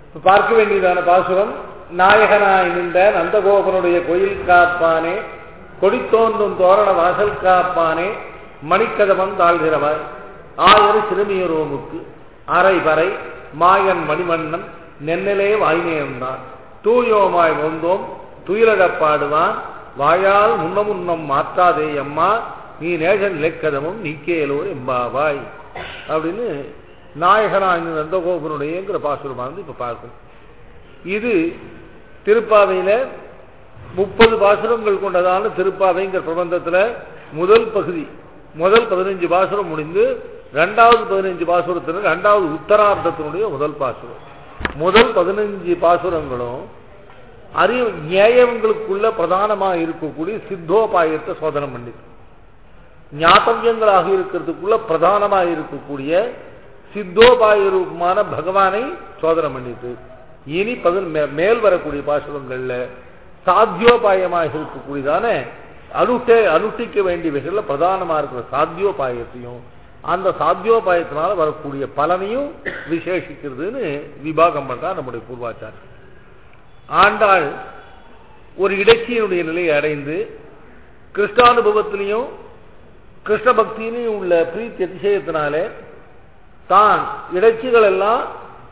இப்ப பார்க்க வேண்டியதான பாசுரம் நாயகனாய் நின்ற நந்தகோபனுடைய கோயில் காப்பானே கொடித்தோன்றும் தோரண வாசல் காப்பானே மணிக்கதவன் தாழ்கிறவர் ஆயர் சிறுமியரோமுக்கு அரை பறை மாயன் மணிமன்னன் நென்னலே வாய்நேர்ந்தான் தூயோமாய் வந்தோம் துயிலடப் பாடுவான் வாயால் முன்ன முன்னம் மாற்றாதே அம்மா நீ நேசன் இலக்கதமும் நீக்கேலோ எம்பாவாய் அப்படின்னு நாயகனாய் நந்தகோபனுடையங்கிற பாசுரமானது இப்ப பார்க்கணும் இது திருப்பாவையில முப்பது பாசுரங்கள் கொண்டதான திருப்பாவைங்கிற பிரபந்தத்துல முதல் பகுதி முதல் பதினஞ்சு பாசுரம் முடிந்து இரண்டாவது பதினஞ்சு பாசுரத்தினர் இரண்டாவது உத்தரார்த்தத்தினுடைய முதல் பாசுரம் முதல் பதினஞ்சு பாசுரங்களும் அறிவு நியாயங்களுக்குள்ள பிரதானமாக இருக்கக்கூடிய சித்தோபாயத்தை சோதனை பண்ணிது ஞாபகங்களாக இருக்கிறதுக்குள்ள பிரதானமாக இருக்கக்கூடிய சித்தோபாய ரூபமான பகவானை சோதனை பண்ணிட்டு இனி பதில் மேல் வரக்கூடிய பாசுரங்கள்ல சாத்தியோபாயமாக இருக்கக்கூடியதான அனுட்ட அனுஷ்டிக்க வேண்டியவைகள்ல பிரதானமா இருக்கிற சாத்தியோபாயத்தையும் அந்த சாத்தியோபாயத்தினால வரக்கூடிய பலனையும் விசேஷிக்கிறதுன்னு விபாகம் பண்றா நம்முடைய பூர்வாச்சாரம் ஆண்டாள் ஒரு இடைச்சியினுடைய நிலையை அடைந்து கிருஷ்ணானுபவத்திலையும் கிருஷ்ண பக்தியிலையும் உள்ள பிரீத்தி அதிசயத்தினாலே தான் இடைச்சிகள் எல்லாம்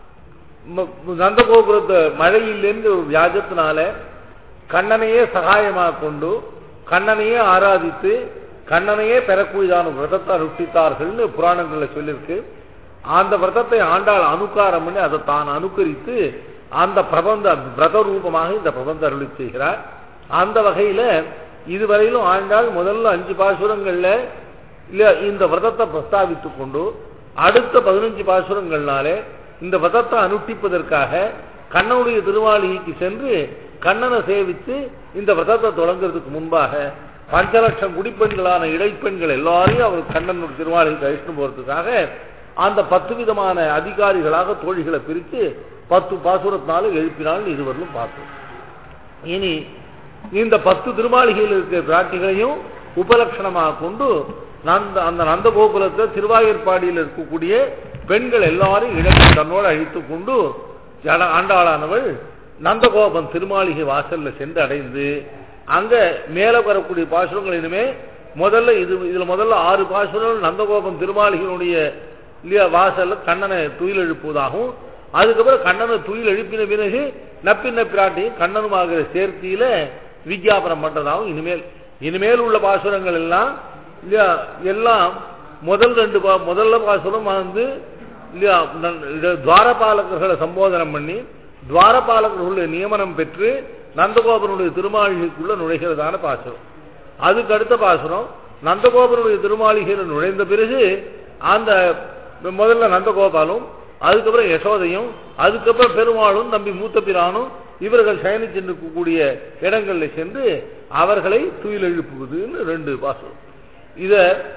நந்தகோபுரத்தை மழையிலிருந்து ஒரு வியாஜத்தினால கண்ணனையே சகாயமாக கொண்டு கண்ணனையே ஆராதித்து கண்ணனையே பெறக்கூடியதான விரதத்தை அனுஷ்டித்தார்கள்னு புராணங்களில் சொல்லியிருக்கு அந்த விரதத்தை ஆண்டாள் அனுக்காரம் பண்ணி அதை தான் அனுக்கரித்து அந்த பிரபந்த விரத ரூபமாக இந்த பிரபந்த அருளி செய்கிறார் அந்த வகையில இதுவரையிலும் ஆண்டாள் முதல்ல அஞ்சு பாசுரங்கள்ல இல்ல இந்த விரதத்தை பிரஸ்தாவித்துக் கொண்டு அடுத்த பதினஞ்சு பாசுரங்கள்னாலே இந்த விரதத்தை அனுஷ்டிப்பதற்காக கண்ணனுடைய திருவாளிக்கு சென்று கண்ணனை சேவித்து இந்த விரதத்தை தொடங்குறதுக்கு முன்பாக பஞ்ச லட்சம் குடிப்பெண்களான இடைப்பெண்கள் எல்லாரையும் அவர் கண்ணனுடைய திருவாளிக்கு அழிச்சுட்டு போறதுக்காக அந்த பத்து விதமான அதிகாரிகளாக தோழிகளை பிரித்து பத்து பாசுரத்தினால எழுப்பினால் இதுவரையிலும் பார்த்தோம் இனி இந்த பத்து திருமாளிகையில் இருக்கிற பிராட்டிகளையும் உபலட்சணமாக கொண்டு நந்த அந்த நந்தகோகுலத்தை திருவாயூர்பாடியில் இருக்கக்கூடிய பெண்கள் எல்லாரும் இழந்து தன்னோடு அழித்து கொண்டு ஆண்டாளானவள் நந்தகோபன் திருமாளிகை வாசல்ல சென்று அடைந்து அங்க மேல வரக்கூடிய பாசுரங்கள் இனிமே முதல்ல இது இதுல முதல்ல ஆறு பாசுரங்கள் நந்தகோபன் திருமாளிகையினுடைய இல்லையா வாசல்ல கண்ணனை துயில் எழுப்புவதாகவும் அதுக்கப்புறம் கண்ணனை துயில் எழுப்பின பிறகு நப்பின்ன பிராட்டியும் கண்ணனுமாகிற சேர்த்தியில விஜாபனம் பண்றதாகவும் இனிமேல் இனிமேல் உள்ள பாசுரங்கள் எல்லாம் இல்லையா எல்லாம் முதல் ரெண்டு முதல்ல பாசுரம் வந்து இல்லையா துவாரபாலகர்களை சம்போதனம் பண்ணி துவாரபாலகர்களுடைய நியமனம் பெற்று நந்தகோபனுடைய திருமாளிகைக்குள்ள நுழைகிறதான பாசுரம் அதுக்கு அடுத்த பாசுரம் நந்தகோபனுடைய திருமாளிகையில் நுழைந்த பிறகு அந்த முதல்ல நந்தகோபாலும் அதுக்கப்புறம் யசோதையும் அதுக்கப்புறம் பெருமாளும் நம்பி மூத்த பிரானும் இவர்கள் சயனிச்சு இருக்கக்கூடிய இடங்களில் சென்று அவர்களை துயில் எழுப்புவதுன்னு ரெண்டு பாசுரம் இத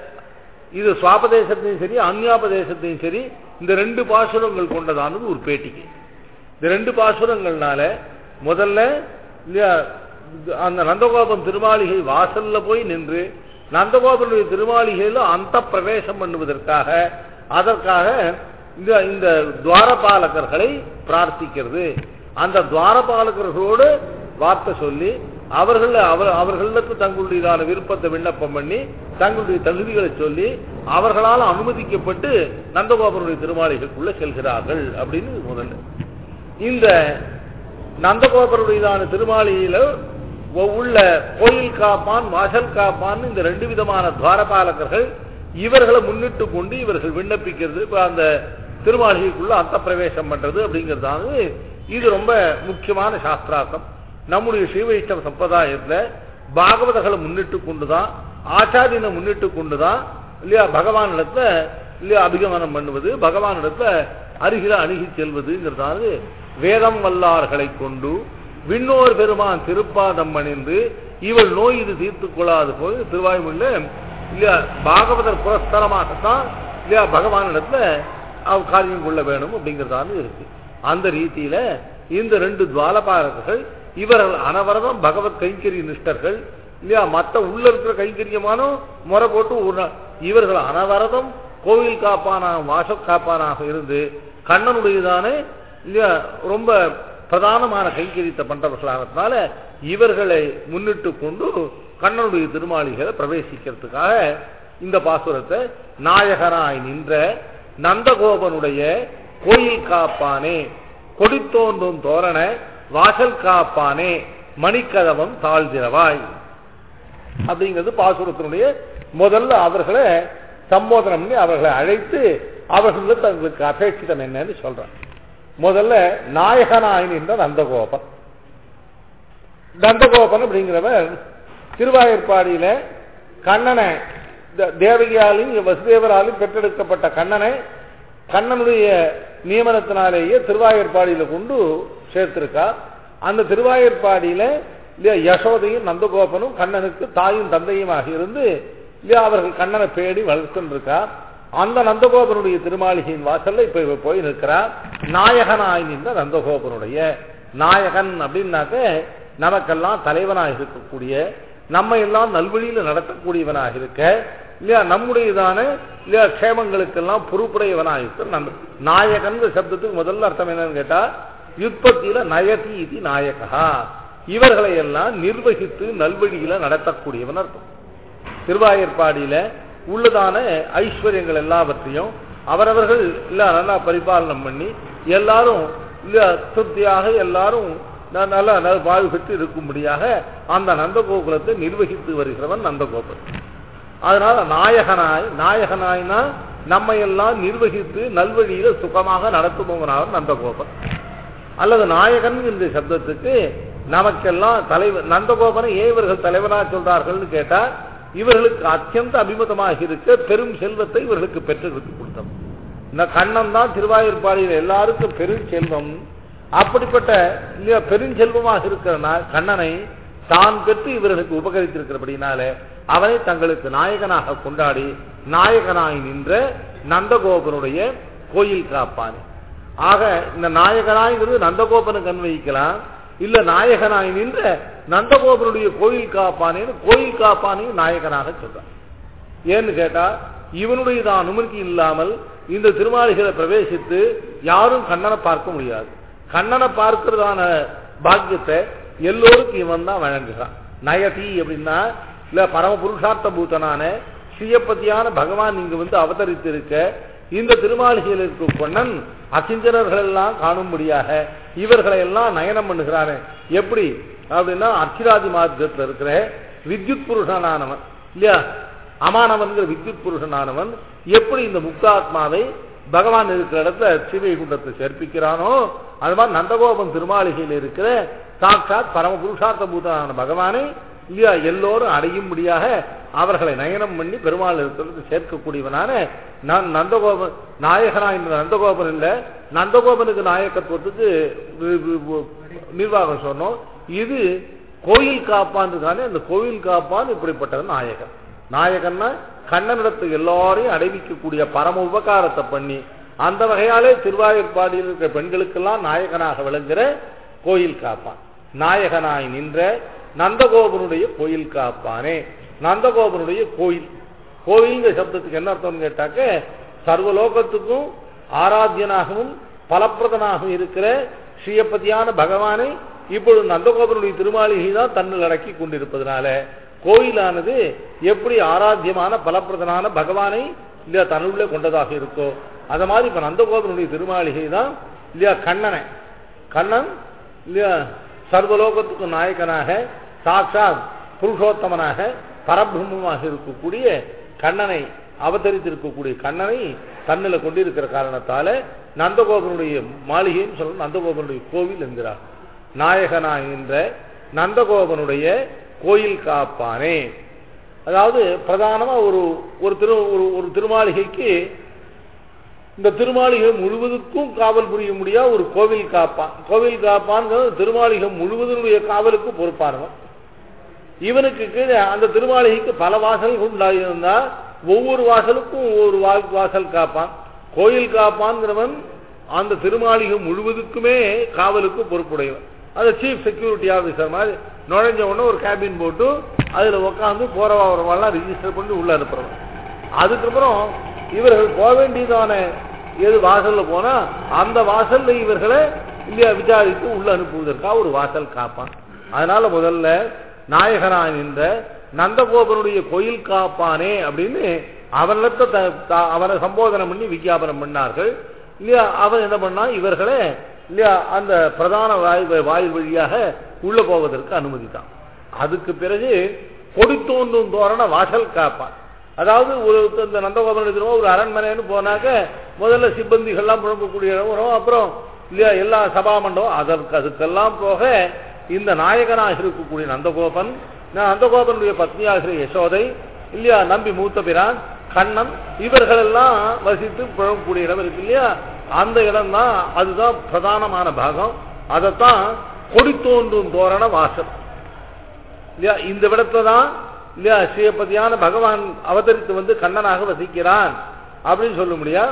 இது சுவாபதேசத்தையும் சரி அந்யாபதேசத்தையும் சரி இந்த ரெண்டு பாசுரங்கள் கொண்டதானது ஒரு பேட்டிக்கு இந்த ரெண்டு பாசுரங்கள்னால முதல்ல அந்த நந்தகோபன் திருமாளிகை வாசல்ல போய் நின்று நந்தகோபனுடைய திருமாளிகையில் அந்த பிரவேசம் பண்ணுவதற்காக அதற்காக இந்த இந்த துவாரபாலகர்களை பிரார்த்திக்கிறது அந்த துவாரபாலகர்களோடு வார்த்தை சொல்லி அவர்கள் அவர் அவர்களுக்கு தங்களுடையதான விருப்பத்தை விண்ணப்பம் பண்ணி தங்களுடைய தகுதிகளை சொல்லி அவர்களால் அனுமதிக்கப்பட்டு நந்தகோபனுடைய திருமாளிகளுக்குள்ள செல்கிறார்கள் அப்படின்னு முதல்ல இந்த நந்தகோபருடையதான திருமாளிகையில உள்ள கோயில் காப்பான் வாசல் காப்பான் இந்த ரெண்டு விதமான துவாரபாலகர்கள் இவர்களை முன்னிட்டு கொண்டு இவர்கள் விண்ணப்பிக்கிறது அந்த திருமாளிகைக்குள்ள அந்த பிரவேசம் பண்றது அப்படிங்கிறதானது இது ரொம்ப முக்கியமான சாஸ்திரார்த்தம் நம்முடைய ஸ்ரீவைஷ்ணவ சம்பிரதாயத்துல பாகவதகளை முன்னிட்டு கொண்டுதான் ஆச்சாரியனை முன்னிட்டு கொண்டுதான் இல்லையா பகவானிடத்துல இல்லையா அபிகமனம் பண்ணுவது பகவானிடத்துல அருகில அணுகி செல்வதுங்கிறதாவது வேதம் வல்லார்களை கொண்டு விண்ணோர் பெருமான் திருப்பாதம் அணிந்து இவள் நோய் இது தீர்த்து கொள்ளாது போது திருவாய்மொழியில இல்லையா பாகவதர் புரஸ்தரமாகத்தான் இல்லையா பகவானிடத்துல அவ் காரியம் கொள்ள வேணும் அப்படிங்கிறதான இருக்கு அந்த ரீதியில இந்த ரெண்டு துவாலபாரகர்கள் இவர்கள் அனவரதம் பகவத் கைங்கரிய நிஷ்டர்கள் இல்லையா மற்ற உள்ள இருக்கிற கைங்கரியமானும் முறை போட்டு ஒரு- இவர்கள் அனவரதம் கோவில் காப்பானாக வாச காப்பானாக இருந்து கண்ணனுடையதான இல்லையா ரொம்ப பிரதானமான கைங்கரியத்தை பண்றவர்களானதுனால இவர்களை முன்னிட்டு கொண்டு கண்ணனுடைய திருமாளிகளை பிரவேசிக்கிறதுக்காக இந்த பாசுரத்தை நாயகனாய் நின்ற நந்தகோபனுடைய கோயில் காப்பானே கொடித்தோன்றும் தோரண வாசல் காப்பானே மணிக்கதவம் தாழ்திரவாய் அப்படிங்கிறது பாசுரத்தினுடைய முதல்ல அவர்களை சம்போதனம் பண்ணி அவர்களை அழைத்து அவர்களுக்கு தங்களுக்கு அபேட்சிதம் என்னன்னு சொல்றான் முதல்ல நாயகனாய் நின்ற நந்தகோபன் நந்தகோபன் அப்படிங்கிறவர் திருவாயூர்பாடியில கண்ணனை த- தேவகியாலும் வசுதேவராலும் பெற்றெடுக்கப்பட்ட கண்ணனை கண்ணனுடைய நியமனத்தினாலேயே திருவாயூர்பாடியில கொண்டு சேர்த்திருக்கா அந்த திருவாயூர்பாடியில இல்லையா யசோதையும் நந்தகோபனும் கண்ணனுக்கு தாயும் தந்தையுமாக இருந்து இல்லையா அவர்கள் கண்ணனை பேடி வளர்த்துருக்கா அந்த நந்தகோபனுடைய திருமாளிகையின் வாசல்ல இப்ப இவ போய் நிற்கிறார் நாயகனாய் நின்ற நந்தகோபனுடைய நாயகன் அப்படின்னாக்க நமக்கெல்லாம் தலைவனாக இருக்கக்கூடிய நம்ம எல்லாம் நல்வழியில நடத்தக்கூடியவனாக இருக்க இல்லையா நம்முடையதான இல்லையா க்ஷேமங்களுக்கெல்லாம் பொறுப்புடையவனாக இருக்க நந்த நாயகன் சப்தத்துக்கு முதல்ல அர்த்தம் என்னன்னு கேட்டா யுற்பத்தியில நயதி இது நாயகா இவர்களை எல்லாம் நிர்வகித்து நல்வழியில நடத்தக்கூடியவன் அர்த்தம் திருவாயர்பாடியில உள்ளதான ஐஸ்வர்யங்கள் எல்லாவற்றையும் அவரவர்கள் இல்ல நல்லா பரிபாலனம் பண்ணி எல்லாரும் இல்ல திருப்தியாக எல்லாரும் ந- நல்ல நல்ல வாழ்வு பெற்று இருக்கும்படியாக அந்த நந்தகோகுலத்தை நிர்வகித்து வருகிறவன் நந்தகோபுரம் அதனால நாயகனாய் நாயகனாய்னா நம்ம எல்லாம் நிர்வகித்து நல்வழியில சுகமாக நடத்துபவனாக நந்தகோபன் அல்லது நாயகன் என்ற சப்தத்துக்கு நமக்கெல்லாம் தலைவர் நந்தகோபனை ஏன் இவர்கள் தலைவனாக சொல்றார்கள்னு கேட்டா இவர்களுக்கு அத்தியந்த அபிமதமாக இருக்க பெரும் செல்வத்தை இவர்களுக்கு பெற்றுக் கொடுத்தோம் இந்த கண்ணன் தான் திருவாயூர்பாடியில் எல்லாருக்கும் பெரும் செல்வம் அப்படிப்பட்ட இல்லையா பெருஞ்செல்வமாக இருக்கிற நா- கண்ணனை தான் பெற்று இவர்களுக்கு உபகரித்திருக்கிறபடினால அவனை தங்களுக்கு நாயகனாக கொண்டாடி நாயகனாய் நின்ற நந்தகோபனுடைய கோயில் காப்பானே ஆக இந்த நாயகனாய்ங்கிறது நந்தகோபனுக்கு அன்வயிக்கலாம் இல்ல நாயகனாய் நின்ற நந்தகோபனுடைய கோயில் காப்பானேன்னு கோயில் காப்பானையும் நாயகனாக சொல்றான் ஏன்னு கேட்டா இவனுடைய தான் அனுமதி இல்லாமல் இந்த திருமாளிகளை பிரவேசித்து யாரும் கண்ணனை பார்க்க முடியாது கண்ணனை பார்க்கிறதான பாக்கியத்தை எல்லோருக்கும் இவன் தான் வழங்குகிறான் நயதி அப்படின்னா இல்ல பரம புருஷார்த்த பூத்தனான ஸ்ரீயப்பதியான பகவான் இங்கு வந்து அவதரித்திருக்க இந்த திருமாளிகையில் இருக்கும் பொன்னன் அசிஞ்சனர்கள் எல்லாம் காணும்படியாக இவர்களை எல்லாம் நயனம் பண்ணுகிறானே எப்படி அப்படின்னா அர்ச்சிராதி மார்க்கத்தில் இருக்கிற வித்யுத் புருஷனானவன் இல்லையா அமானவன்கிற வித்யுத் புருஷனானவன் எப்படி இந்த முக்தாத்மாவை பகவான் இருக்கிற இடத்துல ஸ்ரீவைகுண்டத்தை சேர்ப்பிக்கிறானோ அது மாதிரி நந்தகோபன் திருமாளிகையில் இருக்கிற சாட்சாத் பரம புருஷார்த்த பூதனான பகவானை இல்லையா எல்லோரும் அடையும்படியாக அவர்களை நயனம் பண்ணி பெருமாள் இருக்கிறது சேர்க்கக்கூடியவனான நான் நந்தகோபன் நாயகனா என்ற நந்தகோபன் இல்ல நந்தகோபனுக்கு நாயகத்துவத்துக்கு வி- வி- வி- நிர்வாகம் சொன்னோம் இது கோயில் காப்பான் இருக்கானே அந்த கோயில் காப்பான் இப்படிப்பட்டவன் நாயகன் நாயகன்னா கண்ணனிடத்து எல்லாரையும் அடைவிக்கக்கூடிய பரம உபகாரத்தை பண்ணி அந்த வகையாலே திருவாயூர்பாடியில் இருக்கிற பெண்களுக்கெல்லாம் நாயகனாக விளங்குகிற கோயில் காப்பான் நாயகனாய் நின்ற நந்தகோபனுடைய கோயில் காப்பானே நந்தகோபனுடைய கோயில் கோயில்ங்கிற சப்தத்துக்கு என்ன அர்த்தம்னு கேட்டாக்க சர்வலோகத்துக்கும் ஆராத்தியனாகவும் பலப்பிரதனாகவும் இருக்கிற ஸ்ரீயப்பதியான பகவானை இப்பொழுது நந்தகோபனுடைய திருமாளிகை தான் தன்னில் அடக்கி கொண்டிருப்பதனால கோயிலானது எப்படி ஆராத்தியமான பலப்பிரதனான பகவானை இல்லையா தன்னுள்ளே கொண்டதாக இருக்கோ அது மாதிரி இப்ப நந்தகோபனுடைய திருமாளிகை தான் இல்லையா கண்ணனை கண்ணன் இல்லையா சர்வலோகத்துக்கு நாயகனாக சாட்சாத் புருஷோத்தமனாக பரபிரம்மமாக இருக்கக்கூடிய கண்ணனை அவதரித்திருக்கக்கூடிய கண்ணனை தன்னில் கொண்டிருக்கிற காரணத்தால நந்தகோபனுடைய மாளிகைன்னு சொல்ல நந்தகோபனுடைய கோவில் என்கிறார் நாயகனாய் என்ற நந்தகோபனுடைய கோயில் காப்பானே அதாவது பிரதானமா ஒரு ஒரு திரு ஒரு ஒரு திருமாளிகைக்கு இந்த திருமாளிகை முழுவதுக்கும் காவல் புரிய முடியா ஒரு கோவில் காப்பான் கோவில் காப்பான்ங்கிறது திருமாளிகை முழுவதனுடைய காவலுக்கு பொறுப்பானவன் இவனுக்கு கீழே அந்த திருமாளிகைக்கு பல வாசல்கள் உண்டாயிருந்தா ஒவ்வொரு வாசலுக்கும் ஒவ்வொரு வா- வாசல் காப்பான் கோயில் காப்பான்கிறவன் அந்த திருமாளிகை முழுவதுக்குமே காவலுக்கு பொறுப்புடையவன் அது சீஃப் செக்யூரிட்டி ஆபீசர் மாதிரி நுழைஞ்ச உடனே ஒரு கேபின் போட்டு அதுல உட்காந்து போறவா வரவாலாம் ரிஜிஸ்டர் பண்ணி உள்ள அனுப்புறவன் அதுக்கப்புறம் இவர்கள் போக வேண்டியதான எது வாசல்ல போனா அந்த வாசல்ல இவர்களை இல்லையா விசாரித்து உள்ள அனுப்புவதற்காக ஒரு வாசல் காப்பான் அதனால முதல்ல நாயகனா நின்ற நந்தகோபனுடைய கோயில் காப்பானே அப்படின்னு அவனிடத்தை த- த- அவனை சம்போதனை பண்ணி விஞ்ஞாபனம் பண்ணார்கள் இல்லையா அவன் என்ன பண்ணா இவர்களை இல்லையா அந்த பிரதான வாய் வாயில் வழியாக உள்ள போவதற்கு அனுமதித்தான் அதுக்கு பிறகு கொடி தோன்றும் தோரண வாசல் காப்பான் அதாவது ஒரு இந்த நந்தகோபுரம் எடுத்துருவோம் ஒரு அரண்மனைன்னு போனாக்க முதல்ல சிப்பந்திகள்லாம் புழங்கக்கூடிய இடம் வரும் அப்புறம் இல்லையா எல்லா சபா மண்டபம் அதற்கு அதுக்கெல்லாம் போக இந்த நாயகனாக இருக்கக்கூடிய நந்தகோபன் நான் நந்தகோபனுடைய பத்னியாகிற யசோதை இல்லையா நம்பி மூத்த பிரான் கண்ணன் இவர்களெல்லாம் வசித்து புழங்கக்கூடிய இடம் இருக்கு இல்லையா அந்த இடம் தான் அதுதான் பிரதானமான பாகம் அதைத்தான் கொடி தோன்றும் தோரண வாசல் இல்லையா இந்த இடத்துல தான் இல்லையா ஸ்ரீபதியான பகவான் அவதரித்து வந்து கண்ணனாக வசிக்கிறான் அப்படின்னு சொல்ல முடியா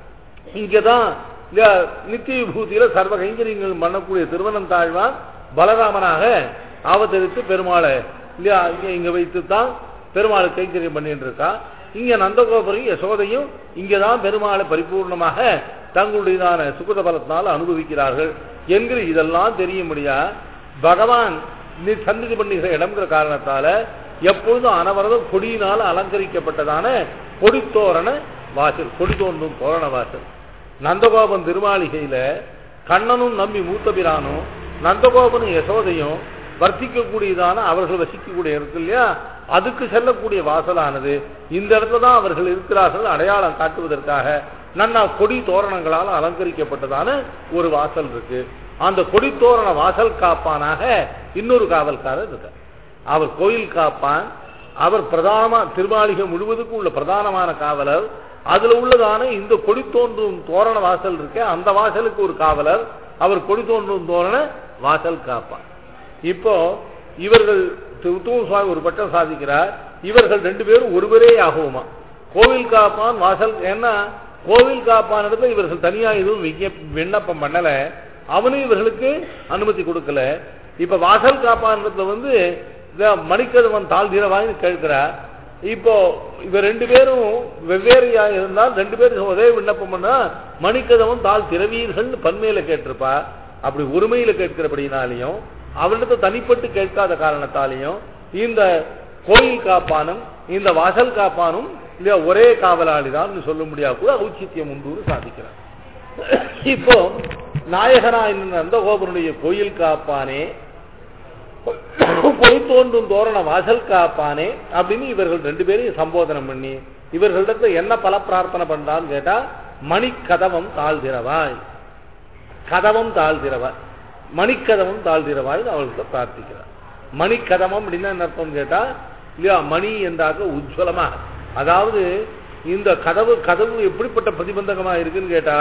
இங்கதான் இல்லையா நித்திய விபூதியில சர்வ கைங்கரியங்கள் பண்ணக்கூடிய திருவனந்தாழ்வான் பலராமனாக அவதரித்து பெருமாளை இல்லையா இங்க இங்க வைத்து தான் பெருமாளை கைங்கரியம் பண்ணிட்டு இருக்கா இங்க நந்தகோபுரையும் யசோதையும் இங்கதான் பெருமாளை பரிபூர்ணமாக தங்களுடையதான சுகத பலத்தினால் அனுபவிக்கிறார்கள் என்று இதெல்லாம் தெரியும்படியா பகவான் நீ சந்திதி பண்ணுகிற இடம்ங்கிற காரணத்தால எப்பொழுதும் அனவரதும் கொடியினால் அலங்கரிக்கப்பட்டதான கொடித்தோரண வாசல் கொடி தோன்றும் தோரண வாசல் நந்தகோபன் திருமாளிகையில கண்ணனும் நம்பி மூத்தபிரானும் நந்தகோபனும் யசோதையும் வர்த்திக்கக்கூடியதான அவர்கள் வசிக்கக்கூடிய இருக்கு இல்லையா அதுக்கு செல்லக்கூடிய வாசலானது இந்த இடத்துல தான் அவர்கள் இருக்கிறார்கள் அடையாளம் காட்டுவதற்காக நன்னா கொடி தோரணங்களால் அலங்கரிக்கப்பட்டதான ஒரு வாசல் இருக்கு அந்த கொடி தோரண வாசல் காப்பானாக இன்னொரு காவல்காரர் இருக்கார் அவர் கோயில் காப்பான் அவர் பிரதானமா திருமாளிகை முழுவதுக்கும் உள்ள பிரதானமான காவலர் அதுல உள்ளதான இந்த கொடி தோன்றும் தோரண வாசல் இருக்க அந்த வாசலுக்கு ஒரு காவலர் அவர் கொடி தோன்றும் தோரண வாசல் காப்பான் இப்போ இவர்கள் திரு உத்தம சுவாமி ஒரு பட்டம் சாதிக்கிறார் இவர்கள் ரெண்டு பேரும் ஒருவரே ஆகுமா கோவில் காப்பான் வாசல் ஏன்னா கோவில் காப்பான் இடத்துல இவர்கள் தனியா எதுவும் விஞ்ஞப்- விண்ணப்பம் பண்ணல அவனும் இவர்களுக்கு அனுமதி கொடுக்கல இப்ப வாசல் காப்பான் இடத்துல வந்து இந்த மணிக்கதவன் தாழ்திரவாயின்னு கேட்கிறார் இப்போ இவ ரெண்டு பேரும் வெவ்வேறையா இருந்தால் ரெண்டு பேரும் ஒரே விண்ணப்பம் பண்ணா மணிக்கதவன் தாழ் திரவீர்கள் பன்மையில கேட்டிருப்பா அப்படி ஒருமையில கேட்கிறபடினாலையும் அவரிடத்தை தனிப்பட்டு கேட்காத காரணத்தாலையும் இந்த கோயில் காப்பானும் இந்த வாசல் காப்பானும் இல்லையா ஒரே காவலாளி தான் சொல்ல முடியாது கூட ஔச்சித்தியம் உண்டு சாதிக்கிறார் இப்போ நாயகனா என்ன நந்தகோபனுடைய கோயில் காப்பானே பொய் தோன்றும் தோரண வாசல் காப்பானே அப்படின்னு இவர்கள் ரெண்டு பேரையும் சம்போதனம் பண்ணி இவர்களிடத்துல என்ன பல பிரார்த்தனை பண்றான்னு கேட்டா மணிக்கதவம் தாழ்திரவாய் கதவம் தாழ்திரவாய் மணிக்கதவம் தாழ்திரவாய் அவள்கிட்ட பிரார்த்திக்கிறார் மணிக்கதவம் அப்படின்னா என்ன அர்த்தம் கேட்டா இல்லையா மணி என்றாக உஜ்வலமா அதாவது இந்த கதவு கதவு எப்படிப்பட்ட பிரதிபந்தகமா இருக்குன்னு கேட்டா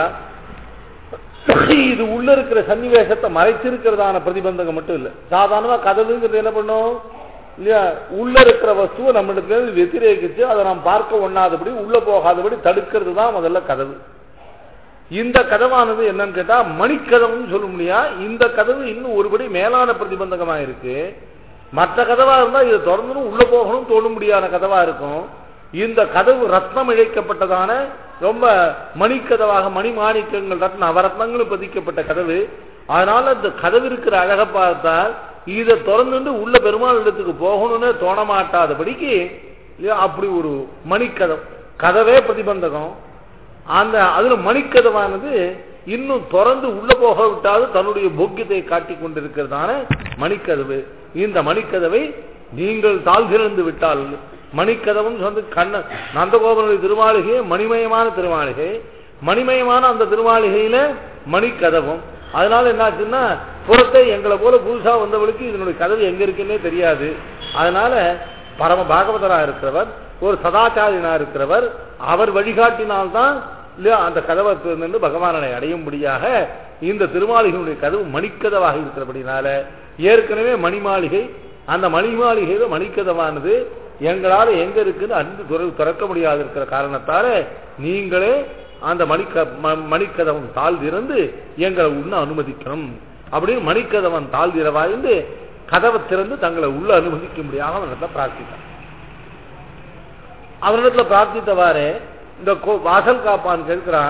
இது உள்ள இருக்கிற சன்னிவேசத்தை மறைச்சிருக்கிறதான பிரதிபந்தகம் மட்டும் இல்ல சாதாரணமா கதவுங்கிறது என்ன பண்ணும் இல்லையா உள்ள இருக்கிற வஸ்துவை நம்மளுக்கு வெத்திரேகிச்சு அதை நாம் பார்க்க ஒண்ணாதபடி உள்ள போகாதபடி தடுக்கிறது தான் முதல்ல கதவு இந்த கதவானது என்னன்னு கேட்டா மணிக்கதவுன்னு சொல்ல முடியா இந்த கதவு இன்னும் ஒருபடி மேலான பிரதிபந்தகமா இருக்கு மற்ற கதவா இருந்தா இதை திறந்துடும் உள்ள போகணும் தோண முடியாத கதவா இருக்கும் இந்த கதவு ரத்னம் இழைக்கப்பட்டதான ரொம்ப மணிக்கதவாக மணி மாணிக்கங்கள் ரத்ன நவரத்னங்களும் பதிக்கப்பட்ட கதவு அதனால இந்த கதவு இருக்கிற அழக பார்த்தால் இதை திறந்துட்டு உள்ள பெருமாள் இடத்துக்கு போகணும்னு தோண மாட்டாதபடிக்கு இல்லையா, அப்படி ஒரு மணிக்கதம் கதவே பிரதிபந்தகம் அந்த அதுல மணிக்கதவானது இன்னும் திறந்து உள்ள போக விட்டாது தன்னுடைய போக்கியத்தை காட்டிக் கொண்டிருக்கிறதான மணிக்கதவு இந்த மணிக்கதவை நீங்கள் தாழ்திறந்து விட்டால் மணிக்கதவம் வந்து கண்ண நந்தகோபனுடைய திருமாளிகை மணிமயமான திருமாளிகை மணிமயமான அந்த திருமாளிகையில மணிக்கதவம் அதனால என்னாச்சுன்னா புறத்தை எங்களை போல புதுசா வந்தவளுக்கு இதனுடைய கதவு எங்க இருக்குன்னே தெரியாது அதனால பரம பாகவதரா இருக்கிறவர் ஒரு சதாச்சாரியனா இருக்கிறவர் அவர் வழிகாட்டினால்தான் இல்லையா அந்த கதவை திறந்து பகவானை அடையும்படியாக இந்த திருமாளிகையுடைய கதவு மணிக்கதவாக இருக்கிறபடினால ஏற்கனவே மணிமாளிகை அந்த மணிமாளிகையில மணிக்கதவானது எங்களால எங்க இருக்குன்னு அன்று துற- திறக்க முடியாது இருக்கிற காரணத்தால நீங்களே அந்த மணிக்க ம- மணிக்கதவன் தாழ் திறந்து எங்களை உண்ண அனுமதிக்கணும் அப்படின்னு மணிக்கதவன் தாழ் திறவாய்ந்து கதவை திறந்து தங்களை உள்ள அனுமதிக்கும்படியாக அவனிடத்துல பிரார்த்தித்தான் அவனிடத்துல பிரார்த்தித்தவாறே இந்த கோ- வாசல் காப்பான் கேட்கிறான்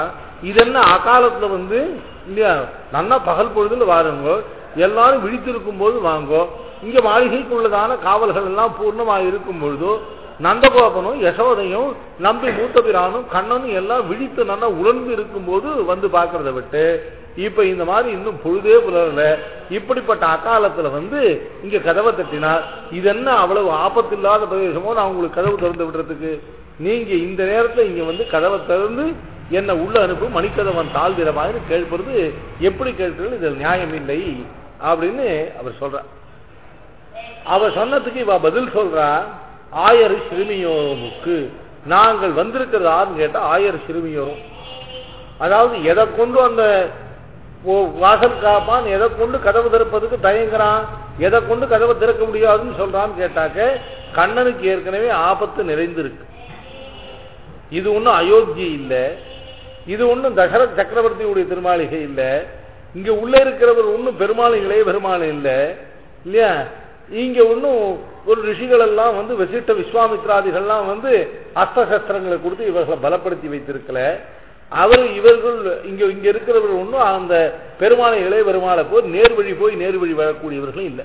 இது என்ன அகாலத்துல வந்து இல்லையா நன்னா பகல் பொழுதுல வாருங்கோ எல்லாரும் விழித்திருக்கும் போது வாங்கோ இங்க மாளிகைக்குள்ளதான காவல்கள் எல்லாம் பூர்ணமா இருக்கும் பொழுதோ நந்தகோபனும் யசோதையும் நம்பி மூத்த பிரானும் கண்ணனும் எல்லாம் விழித்து நல்லா உணர்ந்து இருக்கும் போது வந்து பார்க்கறத விட்டு இப்ப இந்த மாதிரி இன்னும் பொழுதே புலரல இப்படிப்பட்ட அக்காலத்துல வந்து இங்க கதவை தட்டினார் இது என்ன அவ்வளவு ஆபத்தில்லாத பிரதேசமோ நான் உங்களுக்கு கதவு திறந்து விடுறதுக்கு நீங்க இந்த நேரத்துல இங்க வந்து கதவை திறந்து என்ன உள்ள அனுப்பு மணிக்கதவன் தாழ்ந்திரமாக கேட்பது எப்படி கேட்கிறது இது நியாயம் இல்லை அப்படின்னு அவர் சொல்றார் அவர் சொன்னதுக்கு இவ பதில் சொல்றா ஆயர் சிறுமியோமுக்கு நாங்கள் வந்திருக்கிறது யாருன்னு கேட்டா ஆயர் சிறுமியோரும் அதாவது எதை கொண்டு அந்த ஓ- வாசல் காப்பான் எதை கொண்டு கதவு திறப்பதுக்கு தயங்குறான் எதை கொண்டு கதவை திறக்க முடியாதுன்னு சொல்றான்னு கேட்டாக்க கண்ணனுக்கு ஏற்கனவே ஆபத்து நிறைந்திருக்கு இது ஒண்ணும் அயோத்தி இல்ல இது ஒண்ணும் தசரத் சக்கரவர்த்தியுடைய திருமாளிகை இல்ல இங்க உள்ள இருக்கிறவர் ஒண்ணும் பெருமாளிகளே பெருமாள் இல்ல இல்லையா இங்க ஒண்ணும் ஒரு ரிஷிகள் எல்லாம் வந்து வசிட்ட விஸ்வாமித்ராதிகள்லாம் வந்து அஸ்திரசஸ்திரங்களை கொடுத்து இவர்களை பலப்படுத்தி வைத்திருக்கல அவர் இவர்கள் இங்க இங்க இருக்கிறவர் ஒண்ணும் அந்த பெருமாளை இளைய பெருமாளை போய் நேர் வழி போய் நேர் வழி வரக்கூடியவர்களும் இல்லை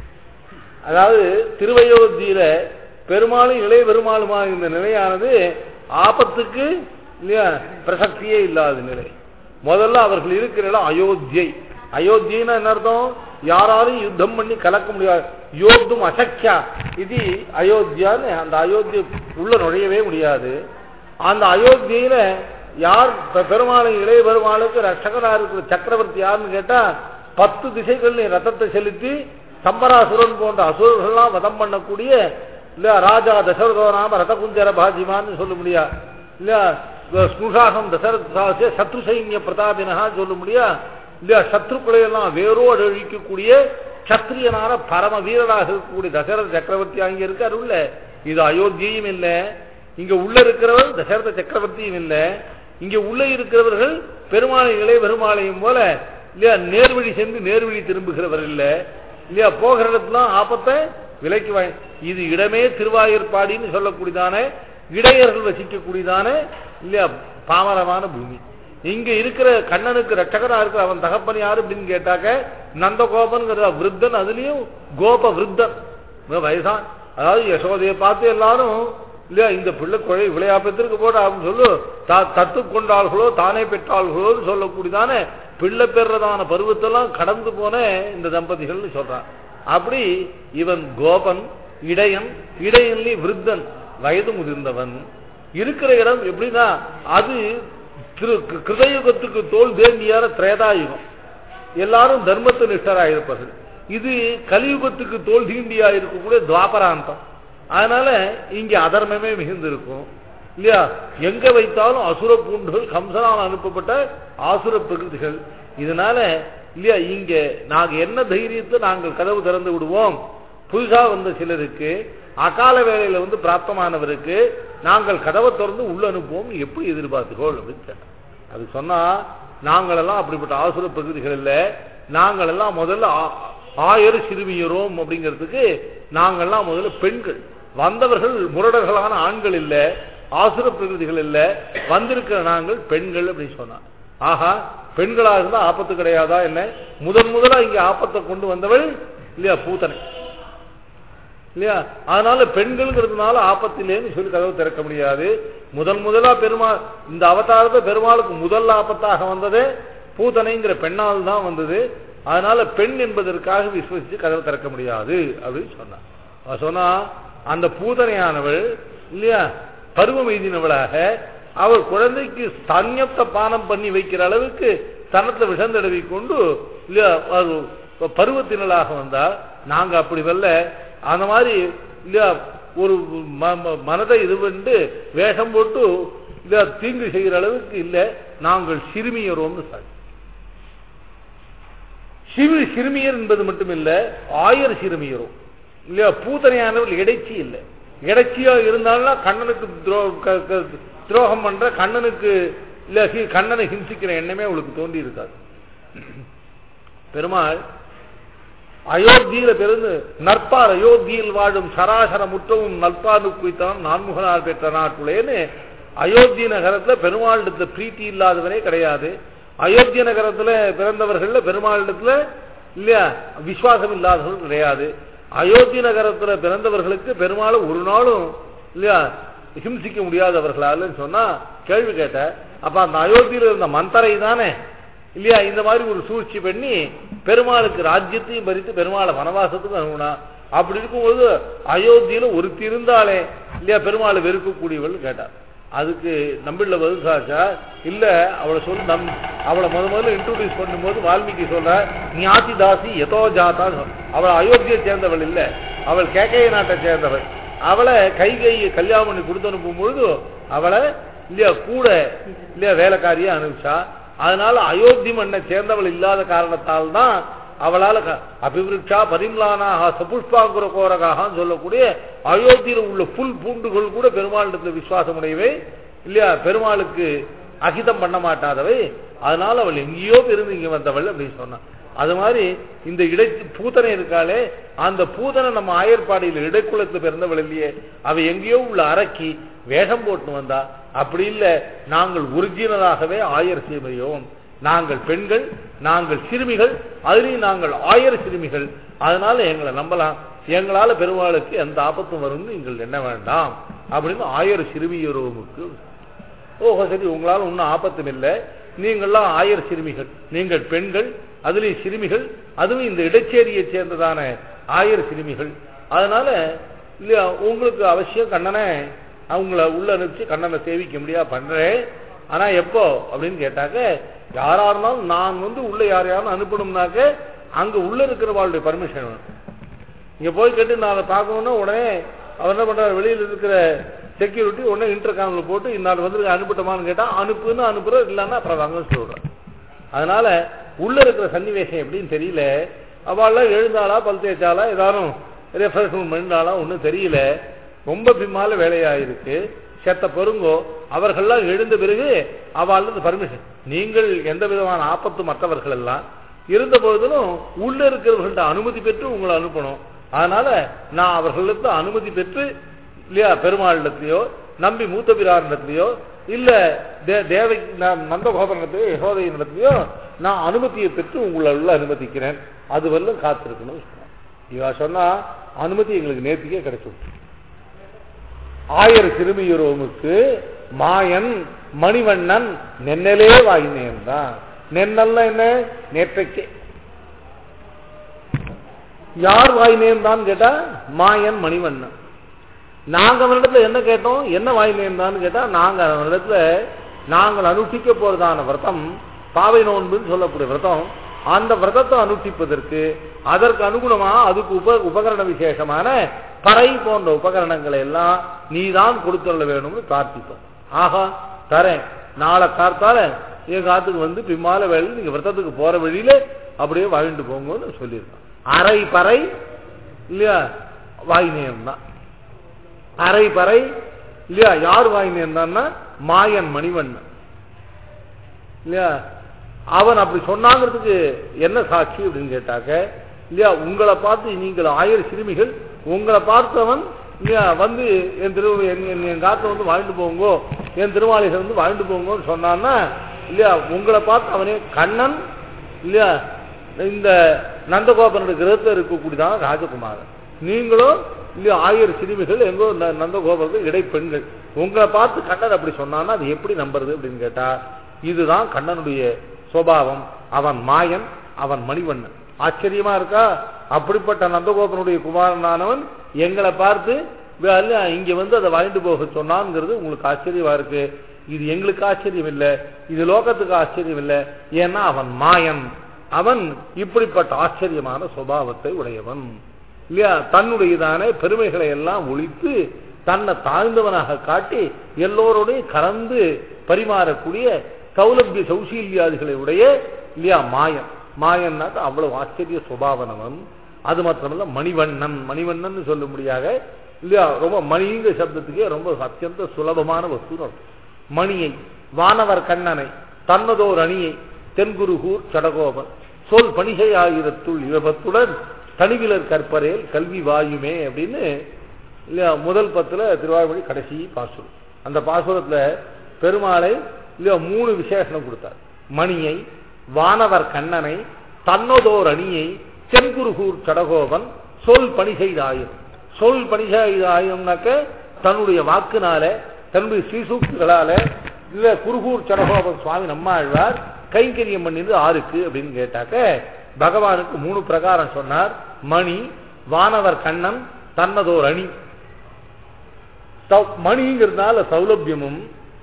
அதாவது திருவயோத்தியில பெருமாளும் இளைய பெருமாளுமா இந்த நிலையானது ஆபத்துக்கு இல்லையா பிரசக்தியே இல்லாத நிலை முதல்ல அவர்கள் இருக்கிற இடம் அயோத்தியை அயோத்தியன்னா என்ன அர்த்தம் யாராலும் யுத்தம் பண்ணி கலக்க முடியாது யோத்தும் அசக்கியா இது அயோத்தியான்னு அந்த அயோத்தி உள்ள நுழையவே முடியாது அந்த அயோத்தியில யார் பெ- பெருமாளை இளைய பெருமாளுக்கு ரட்சகரா இருக்கிற சக்கரவர்த்தி யாருன்னு கேட்டா பத்து திசைகள் ரத்தத்தை செலுத்தி சம்பராசுரன் போன்ற அசுரர்கள்லாம் வதம் பண்ணக்கூடிய இல்ல ராஜா தசரதோ நாம ரதகுஞ்சர பாஜிமான்னு சொல்ல முடியா இல்ல ஸ்னுஷாகம் தசரதாசிய சத்ரு சைன்ய பிரதாபினா சொல்ல முடியா இல்ல சத்ருக்களை எல்லாம் வேரோடு அழிக்கக்கூடிய சத்திரியனான பரம வீரராக இருக்கக்கூடிய தசரத சக்கரவர்த்தி அங்க இருக்காரு உள்ள இது அயோத்தியும் இல்ல இங்க உள்ள இருக்கிறவர் தசரத சக்கரவர்த்தியும் இல்ல இங்க உள்ள இருக்கிறவர்கள் பெருமாளைகளே பெருமாளையும் போல இல்லையா நேர்வழி சென்று நேர்வழி திரும்புகிறவர் இல்ல இல்லையா போகிற இடத்துல ஆபத்தை விலைக்கு வாங்கி இது இடமே திருவாயூர்பாடின்னு சொல்லக்கூடியதான இடையர்கள் வசிக்கக்கூடியதான இல்லையா பாமரமான பூமி இங்க இருக்கிற கண்ணனுக்கு ரட்சகரா இருக்கிற அவன் தகப்பன் யாரு அப்படின்னு கேட்டாக்க நந்தகோபன்கிற விருத்தன் அதுலயும் கோப விருத்தன் இவன் வயசான் அதாவது யசோதையை பார்த்து எல்லாரும் இல்லையா இந்த பிள்ளை குழை விளையாப்பத்திற்கு போட அப்படின்னு சொல்லு தா- தத்து கொண்டாள்களோ தானே பெற்றாள்களோன்னு சொல்லக்கூடியதான பிள்ளை பெறதான பருவத்தெல்லாம் கடந்து போன இந்த தம்பதிகள்னு சொல்றான் அப்படி இவன் கோபன் இடையன் இடையன்லி விருத்தன் வயது முதிர்ந்தவன் இருக்கிற இடம் எப்படின்னா அது திரு கிருதயுகத்துக்கு தோல் தேங்கியார திரேதாயுகம் எல்லாரும் தர்மத்து நிஷ்டராக இருப்பது இது கலியுகத்துக்கு தோல் தீண்டியா இருக்கக்கூடிய துவாபராந்தம் அதனால இங்க அதர்மமே மிகுந்திருக்கும் இல்லையா எங்க வைத்தாலும் அசுர பூண்டுகள் கம்சனால் அனுப்பப்பட்ட ஆசுர பிரகிருதிகள் இதனால இல்லையா இங்க நாங்க என்ன தைரியத்தை நாங்கள் கதவு திறந்து விடுவோம் புதுசா வந்த சிலருக்கு அகால வேளையில வந்து பிராப்தமானவருக்கு நாங்கள் கதவை திறந்து உள்ள அனுப்புவோம் எப்படி எதிர்பார்த்துக்கோள் அப்படின்னு கேட்டார். அது சொன்னா நாங்களெல்லாம் அப்படிப்பட்ட ஆசுர பிரகிருதிகள் இல்ல நாங்களெல்லாம் முதல்ல ஆ- ஆயர் சிறுமியரோம் அப்படிங்கிறதுக்கு நாங்கள்லாம் முதல்ல பெண்கள் வந்தவர்கள் முரடர்களான ஆண்கள் இல்ல ஆசுர பிரகிருதிகள் இல்ல வந்திருக்கிற நாங்கள் பெண்கள் அப்படின்னு சொன்னா ஆஹா பெண்களா இருந்தா ஆபத்து கிடையாதா என்ன முதன் முதலா இங்க ஆபத்தை கொண்டு வந்தவள் இல்லையா பூத்தனை இல்லையா அதனால பெண்கள்ங்கிறதுனால ஆபத்திலேன்னு சொல்லி கதவு திறக்க முடியாது முதல் முதலா பெருமாள் இந்த அவதாரத்தை பெருமாளுக்கு முதல் ஆபத்தாக வந்ததே பூதனைங்கிற பெண்ணால் தான் வந்தது அதனால பெண் என்பதற்காக விசுவசித்து கதவு திறக்க முடியாது அப்படின்னு சொன்னான் அவ சொன்னா அந்த பூதனையானவள் இல்லையா பருவம் எய்தினவளாக அவள் குழந்தைக்கு ஸ்தன்யத்தை பானம் பண்ணி வைக்கிற அளவுக்கு தனத்தை விஷந்தடவி கொண்டு இல்லையா அது பருவத்தினலாக வந்தா நாங்க அப்படி வரல அந்த மாதிரி இல்லையா ஒரு ம- ம- மனதை இது வந்து வேஷம் போட்டு இல்லையா தீங்கு செய்கிற அளவுக்கு இல்ல நாங்கள் சிறுமியரோம்னு சார் சிறு சிறுமியர் என்பது மட்டுமில்ல ஆயர் சிறுமியரும் இல்லையா பூத்தனையானவர்கள் இடைச்சி இல்லை இடைச்சியா இருந்தாலும் கண்ணனுக்கு துரோ- க- க- துரோகம் பண்ற கண்ணனுக்கு இல்ல ஹி- கண்ணனை ஹிம்சிக்கிற எண்ணமே அவளுக்கு தோண்டி இருக்காது பெருமாள் அயோத்தியில பிறந்து நற்பார் அயோத்தியில் வாழும் சராசர முற்றவும் நல்பாடு குறித்தான் நான்முகனார் பெற்ற நாட்டுலேன்னு அயோத்தி நகரத்துல பெருமாளிடத்துல பிரீத்தி இல்லாதவனே கிடையாது அயோத்தி நகரத்துல பிறந்தவர்கள்ல பெருமாளிடத்துல இல்லையா விசுவாசம் இல்லாதவர்கள் கிடையாது அயோத்தி நகரத்துல பிறந்தவர்களுக்கு பெருமாள் ஒரு நாளும் இல்லையா ஹிம்சிக்க முடியாதவர்களால சொன்னா கேள்வி கேட்ட அப்ப அந்த அயோத்தியில இருந்த மந்தரை தானே இல்லையா இந்த மாதிரி ஒரு சூழ்ச்சி பண்ணி பெருமாளுக்கு ராஜ்யத்தையும் பறித்து பெருமாளை வனவாசத்துக்கும் அனுப்புனா அப்படி இருக்கும்போது அயோத்தியில ஒருத்தி இருந்தாலே இல்லையா பெருமாளை வெறுக்கக்கூடியவள் கேட்டார் அதுக்கு நம்பிள்ள பதில்சாச்சா இல்ல அவளை சொல்லி நம் அவளை முத முதல்ல இன்ட்ரோடியூஸ் பண்ணும்போது வால்மீகி சொல்ற ஞாதி தாசி எதோ ஜாதா அவள் அயோத்தியை சேர்ந்தவள் இல்ல அவள் கேக்கைய நாட்டை சேர்ந்தவள் அவளை கை கையை கல்யாணம் பண்ணி கொடுத்து அனுப்பும் பொழுது அவளை இல்லையா கூட இல்லையா வேலைக்காரியா அனுப்பிச்சா அதனால அயோத்தி மண்ணை சேர்ந்தவள் இல்லாத காரணத்தால் தான் அவளால க- அபிவிருட்சா பரிம்லானாக சபுஷ்பாங்குர கோரகாக சொல்லக்கூடிய அயோத்தியில உள்ள புல் பூண்டுகள் கூட பெருமாளிடத்துல விசுவாசம் உடையவை இல்லையா பெருமாளுக்கு அகிதம் பண்ண மாட்டாதவை அதனால அவள் எங்கேயோ பிறந்து இங்க வந்தவள் அப்படின்னு சொன்னான் அது மாதிரி இந்த இடை பூதனை இருக்காளே அந்த பூதனை நம்ம ஆயர்பாடியில் இடைக்குளத்துல பிறந்தவள் இல்லையே அவ எங்கேயோ உள்ள அரக்கி வேஷம் போட்டு வந்தா அப்படி இல்ல நாங்கள் ஒரிஜினலாகவே ஆயர் சீமையோம் நாங்கள் பெண்கள் நாங்கள் சிறுமிகள் அதுலயும் நாங்கள் ஆயர் சிறுமிகள் அதனால எங்களை நம்பலாம் எங்களால பெருமாளுக்கு எந்த ஆபத்தும் வரும்னு நீங்கள் எண்ண வேண்டாம் அப்படின்னு ஆயர் சிறுமியரோமுக்கு ஓஹோ சரி உங்களால ஒன்றும் ஆபத்தும் இல்லை நீங்கள்லாம் ஆயர் சிறுமிகள் நீங்கள் பெண்கள் அதுலயும் சிறுமிகள் அதுவும் இந்த இடைச்சேரியை சேர்ந்ததான ஆயர் சிறுமிகள் அதனால இல்லையா உங்களுக்கு அவசியம் கண்ணனை அவங்கள உள்ள அனுப்பிச்சு கண்ணனை சேவிக்க முடியா பண்றேன் ஆனா எப்போ அப்படின்னு கேட்டாக்க யாரா இருந்தாலும் நான் வந்து உள்ள யார் யாரும் அனுப்பணும்னாக்க அங்க உள்ள இருக்கிறவாளுடைய பர்மிஷன் வேணும் இங்க போய் கேட்டு நான் அதை பார்க்கணும்னா உடனே அவர் என்ன பண்றாரு வெளியில இருக்கிற செக்யூரிட்டி உடனே இன்டர்காம்ல போட்டு இன்னார் வந்து அனுப்பிட்டோமான்னு கேட்டா அனுப்புன்னு அனுப்புற இல்லைன்னா அப்புறம் வாங்க சொல்றேன் அதனால உள்ள இருக்கிற சன்னிவேசம் எப்படின்னு தெரியல அவள்லாம் எழுந்தாளா பல் தேய்ச்சாலா ஏதாரும் ரெஃப்ரெஷ்மெண்ட் பண்ணினாலா ஒன்றும் தெரியல ரொம்ப பின்னால வேலையாயிருக்கு செத்த பெருங்கோ அவர்கள்லாம் எழுந்த பிறகு அவள் பர்மிஷன் நீங்கள் எந்த விதமான ஆபத்து மற்றவர்கள் எல்லாம் இருந்த பொழுதிலும் உள்ள இருக்கிறவர்கள்ட்ட அனுமதி பெற்று உங்களை அனுப்பணும் அதனால நான் அவர்களுக்கு அனுமதி பெற்று இல்லையா பெருமாளிடத்திலையோ நம்பி மூத்த பிராரிடத்திலையோ இல்ல தே- தேவை நான் நந்தகோபுரத்திலையோ யசோதையினிடத்திலையோ நான் அனுமதியை பெற்று உங்களை உள்ள அனுமதிக்கிறேன் அது வரலும் காத்திருக்கணும் இவ சொன்னா அனுமதி எங்களுக்கு நேர்த்திக்கே கிடைச்சிடும் ஆயர் சிறுமியுரோமுக்கு மாயன் மணிவண்ணன் நென்னலே வாயினேன் தான் நென்னல்னா என்ன நேற்றைக்கே யார் வாயினேன் தான் கேட்டா மாயன் மணிவண்ணன் நாங்க அவனிடத்துல என்ன கேட்டோம் என்ன வாயினேன் தான் கேட்டா நாங்க அவனிடத்துல நாங்கள் அனுஷ்டிக்க போறதான விரதம் பாவை நோன்புன்னு சொல்லக்கூடிய விரதம் அந்த விரதத்தை அனுஷ்டிப்பதற்கு அதற்கு அனுகுணமா அதுக்கு உப உபகரண விசேஷமான பறை போன்ற உபகரணங்களை எல்லாம் நீதான் கொடுத்துள்ள வேணும்னு பிரார்த்தித்தோம் ஆஹா தரேன் நாளை காத்தால என் காத்துக்கு வந்து பிம்மால வேலை நீங்க விரதத்துக்கு போற வழியில அப்படியே வாழ்ந்து போங்கன்னு சொல்லியிருக்கான் அரை பறை இல்லையா வாய்நேயம் தான் அரை பறை இல்லையா யார் வாங்கினேன் மாயன் மணிவண்ணன் இல்லையா அவன் அப்படி சொன்னாங்கிறதுக்கு என்ன சாட்சி அப்படின்னு கேட்டாக்க இல்லையா உங்களை பார்த்து நீங்கள் ஆயிரம் சிறுமிகள் உங்களை பார்த்தவன் இல்லையா வந்து என் திரு என் என் என் காத்துல வந்து வாழ்ந்து போங்கோ என் திருமாளிகள் வந்து வாழ்ந்து போங்கோன்னு சொன்னான்னா இல்லையா உங்களை பார்த்து அவனே கண்ணன் இல்லையா இந்த நந்தகோபனுடைய கிரகத்தில் இருக்கக்கூடியதான் ராஜகுமாரன் நீங்களும் இல்லையா ஆயிரம் சிறுமிகள் எங்கோ ந- நந்தகோபுரத்தில் இடைப்பெண்கள் உங்களை பார்த்து கண்ணன் அப்படி சொன்னான்னா அது எப்படி நம்புறது அப்படின்னு கேட்டா இதுதான் கண்ணனுடைய சுபாவம் அவன் மாயன் அவன் மணிவண்ணன் ஆச்சரியமா இருக்கா அப்படிப்பட்ட நந்தகோபனுடைய குமாரனானவன் எங்களை பார்த்து வே- இல்ல, இங்க வந்து அதை வாழ்ந்து போக சொன்னான்ங்கிறது உங்களுக்கு ஆச்சரியமா இருக்கு இது எங்களுக்கு ஆச்சரியம் இல்லை இது லோகத்துக்கு ஆச்சரியம் இல்லை ஏன்னா அவன் மாயன் அவன் இப்படிப்பட்ட ஆச்சரியமான சுபாவத்தை உடையவன் இல்லையா தன்னுடையதான பெருமைகளை எல்லாம் ஒழித்து தன்னை தாழ்ந்தவனாக காட்டி எல்லோரோடையும் கலந்து பரிமாறக்கூடிய சௌலபிய சௌசீல்யாதிகளை உடைய இல்லையா மாயன் மாயன்னாக்க அவ்வளவு ஆச்சரிய சுபாவனவன் அது மாத்திரமல்ல மணிவண்ணன் மணிவண்ணன் சொல்லும்படியாக இல்லையா ரொம்ப மணிங்கிற சப்தத்துக்கே ரொம்ப அத்தியந்த சுலபமான வஸ்து மணியை வானவர் கண்ணனை தன்னதோர் அணியை தென்குருகூர் சடகோபன் சொல் பணிகை ஆயிரத்துள் இவபத்துடன் தனிவிலர் கற்பரேல் கல்வி வாயுமே அப்படின்னு இல்லையா முதல் பத்துல திருவாய்மொழி கடைசி பாசுரம் அந்த பாசுரத்துல பெருமாளை இல்லையா மூணு விசேஷனம் கொடுத்தார் மணியை வானவர் கண்ணனை தன்னதோர் அணியை தென்குருகூர் சடகோபன் சொல் பணி செய்தாயும் சொல் பணி செய்தாயும்னாக்க தன்னுடைய வாக்குனால தன்னுடைய ஸ்ரீசூக்திகளால இல்ல குருகூர் சடகோபன் சுவாமி நம்மாழ்வார் கைங்கரியம் பண்ணிது ஆருக்கு அப்படின்னு கேட்டாக்க பகவானுக்கு மூணு பிரகாரம் சொன்னார் மணி வானவர் கண்ணன் தன்னதோர் அணி சௌ- மணிங்கிறதுனால சௌலபியமும்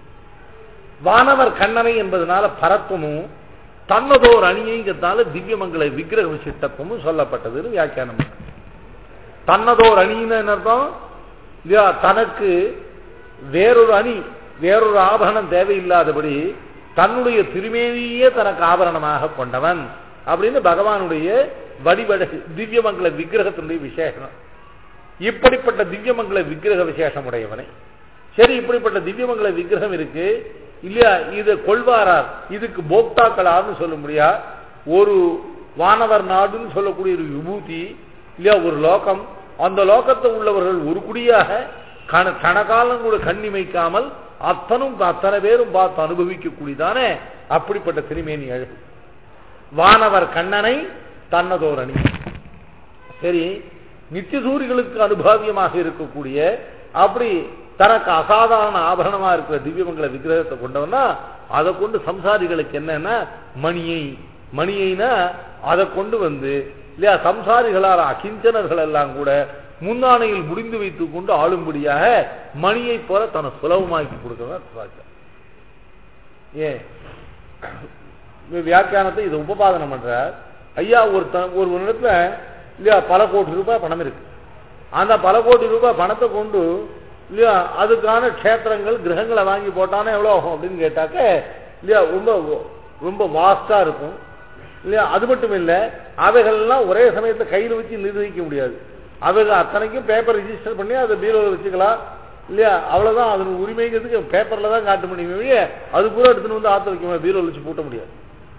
வானவர் கண்ணனை என்பதனால பரத்துவமும் தன்னதோர் அணிங்கிறதுனால திவ்யமங்கல விக்கிரக விசிஷ்டத்துவமும் சொல்லப்பட்டதுன்னு வியாக்கியானம் பண்ணார். தன்னதோர் அணின்னு என்ன அர்த்தம் இல்லையா தனக்கு வேறொரு அணி வேறொரு ஆபரணம் தேவையில்லாதபடி தன்னுடைய திருமேனியே தனக்கு ஆபரணமாக கொண்டவன் அப்படின்னு பகவானுடைய வடிவழகு திவ்யமங்கல விக்கிரகத்தினுடைய விசேஷம் இப்படிப்பட்ட திவ்யமங்கல விக்கிரக விசேஷம் உடையவனை சரி இப்படிப்பட்ட திவ்யமங்கல விக்கிரகம் இருக்கு இல்லையா இதை கொள்வாரார் இதுக்கு போக்தாக்களார்னு சொல்ல முடியா ஒரு வானவர் நாடுன்னு சொல்லக்கூடிய ஒரு விபூதி இல்லையா ஒரு லோகம் அந்த லோகத்தை உள்ளவர்கள் ஒரு குடியாக கண- கணக்காலம் கூட கண்ணிமைக்காமல் அத்தனும் அத்தனை பேரும் பார்த்து அனுபவிக்கக்கூடியதானே அப்படிப்பட்ட திருமேனி அழகு வானவர் கண்ணனை தன்னதோரணி சரி நித்தியசூரிகளுக்கு அனுபாவியமாக இருக்கக்கூடிய அப்படி தனக்கு அசாதாரண ஆபரணமா இருக்கிற திவ்யமங்கல விக்கிரகத்தை கொண்டவனா அதை கொண்டு சம்சாரிகளுக்கு என்னன்னா மணியை மணியைனா அதை கொண்டு வந்து இல்லையா சம்சாரிகளால் அகிஞ்சனர்கள் எல்லாம் கூட முன்னாணையில் முடிந்து வைத்துக் கொண்டு ஆளும்படியாக மணியை போல தன்னை சுலபமாக்கி கொடுக்கிறவர் ராஜா ஏன் இந்த வியாக்கியானத்தை இதை உபபாதனம் பண்றார் ஐயா ஒரு த- ஒரு இடத்துல இல்லையா பல கோடி ரூபாய் பணம் இருக்கு அந்த பல கோடி ரூபாய் பணத்தை கொண்டு இல்லையா அதுக்கான க்ஷேத்திரங்கள் கிரகங்களை வாங்கி போட்டானே எவ்வளோ ஆகும் அப்படின்னு கேட்டாக்க இல்லையா ரொம்ப ரொம்ப வாஸ்டா இருக்கும் இல்லையா அது மட்டும் இல்லை அவைகள்லாம் ஒரே சமயத்தை கையில் வச்சு நிர்வகிக்க முடியாது அவைகள் அத்தனைக்கும் பேப்பர் ரிஜிஸ்டர் பண்ணி அதை பீரோவில் வச்சுக்கலாம் இல்லையா அவ்வளவுதான் அதன் உரிமைங்கிறதுக்கு பேப்பர்ல தான் காட்ட முடியும் ஒழிய அது பூரா எடுத்துன்னு வந்து ஆத்த வைக்க முடியாது பீரோவில் வச்சு பூட்ட முடியாது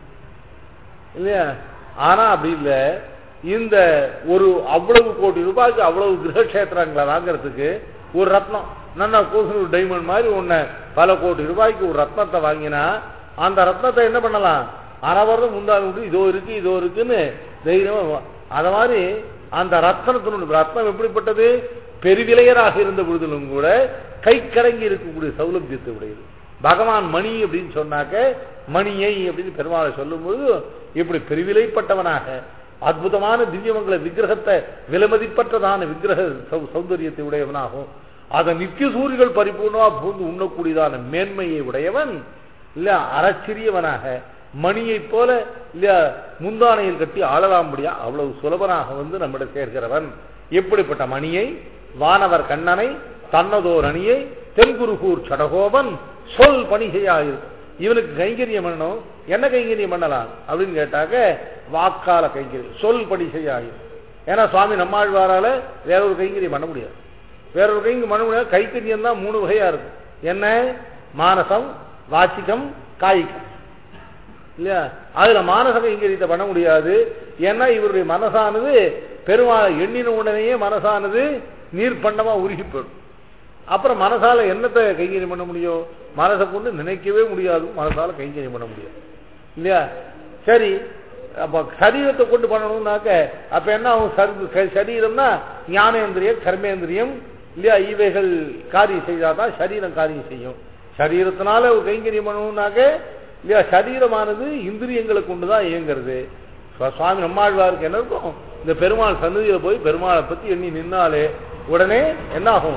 இல்லையா ஆனா அப்படி இல்லை இந்த ஒரு அவ்வளவு கோடி ரூபாய்க்கு அவ்வளவு கிரகக்ஷேத்திரங்களை வாங்குறதுக்கு ஒரு ரத்னம் நல்லா கோசூர் டைமண்ட் மாதிரி ஒண்ணு பல கோடி ரூபாய்க்கு ஒரு ரத்னத்தை வாங்கினா அந்த ரத்னத்தை என்ன பண்ணலாம் அனவரதம் முந்தாள் விட்டு இதோ இருக்கு இதோ இருக்குன்னு தைரியமா வா- அத மாதிரி அந்த ரத்னத்தினுடைய ரத்னம் எப்படிப்பட்டது பெருவிலையராக இருந்த பொழுதிலும் கூட கை கடங்கி இருக்கக்கூடிய சௌலபியத்தை உடையது பகவான் மணி அப்படின்னு சொன்னாக்க மணியை அப்படின்னு பெருமாளை சொல்லும்போது இப்படி பெருவிலைப்பட்டவனாக அற்புதமான திவ்யமங்கல விக்கிரகத்தை விலைமதிப்பற்றதான விக்கிரக சௌ- சௌந்தரியத்தை உடையவனாகும் அதை நித்திய சூரியர்கள் பரிபூர்ணமா பூந்து உண்ணக்கூடியதான மேன்மையை உடையவன் இல்ல அறச்சிறியவனாக மணியைப் போல இல்ல முந்தானையில் கட்டி ஆளலாம்படியா அவ்வளவு சுலபனாக வந்து நம்மிடம் சேர்கிறவன் எப்படிப்பட்ட மணியை வானவர் கண்ணனை தன்னதோர் அணியை தென்குருகூர் சடகோபன் சொல் பணி செய்யாயிரு இவனுக்கு கைங்கரியம் பண்ணணும் என்ன கைங்கரியம் பண்ணலாம் அப்படின்னு கேட்டாக்க வாக்கால கைங்கரியம் சொல் பணி செய்யாயிரு ஏன்னா சுவாமி நம்மாழ்வாரால வேற ஒரு கைங்கரியம் பண்ண முடியாது வேற ஒரு கைங்கரியம் பண்ண முடியாது கைங்கரியம் தான் மூணு வகையா இருக்கும் என்ன மானசம் வாச்சிகம் காய்கம் இல்லையா அதுல மானச கைங்கரியத்தை பண்ண முடியாது ஏன்னா இவருடைய மனசானது பெருமாளை எண்ணின உடனேயே மனசானது நீர்ப்பண்டமா உருகி போயிடும் அப்புறம் மனசால என்னத்தை கைங்கரியம் பண்ண முடியும் மனசை கொண்டு நினைக்கவே முடியாது மனசால கைங்கரியம் பண்ண முடியாது இல்லையா சரி அப்ப சரீரத்தை கொண்டு பண்ணணும்னாக்க அப்ப என்ன ஆகும் சரி- சரி- சரீரம்னா ஞானேந்திரியம் கர்மேந்திரியம் இல்லையா இவைகள் காரியம் செய்தாதான் சரீரம் காரியம் செய்யும் சரீரத்தினால ஒரு கைங்கரியம் பண்ணணும்னாக்க இல்லையா சரீரமானது இந்திரியங்களை கொண்டு தான் இயங்குறது சுவா- சுவாமி நம்மாழ்வாருக்கு என்ன இருக்கும் இந்த பெருமாள் சன்னதியில போய் பெருமாளை பத்தி எண்ணி நின்னாலே உடனே என்ன ஆகும்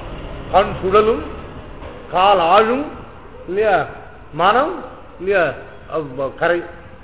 கண் சுடலும் கால் ஆழும் இல்லையா மனம் இல்லையா அவ் கரை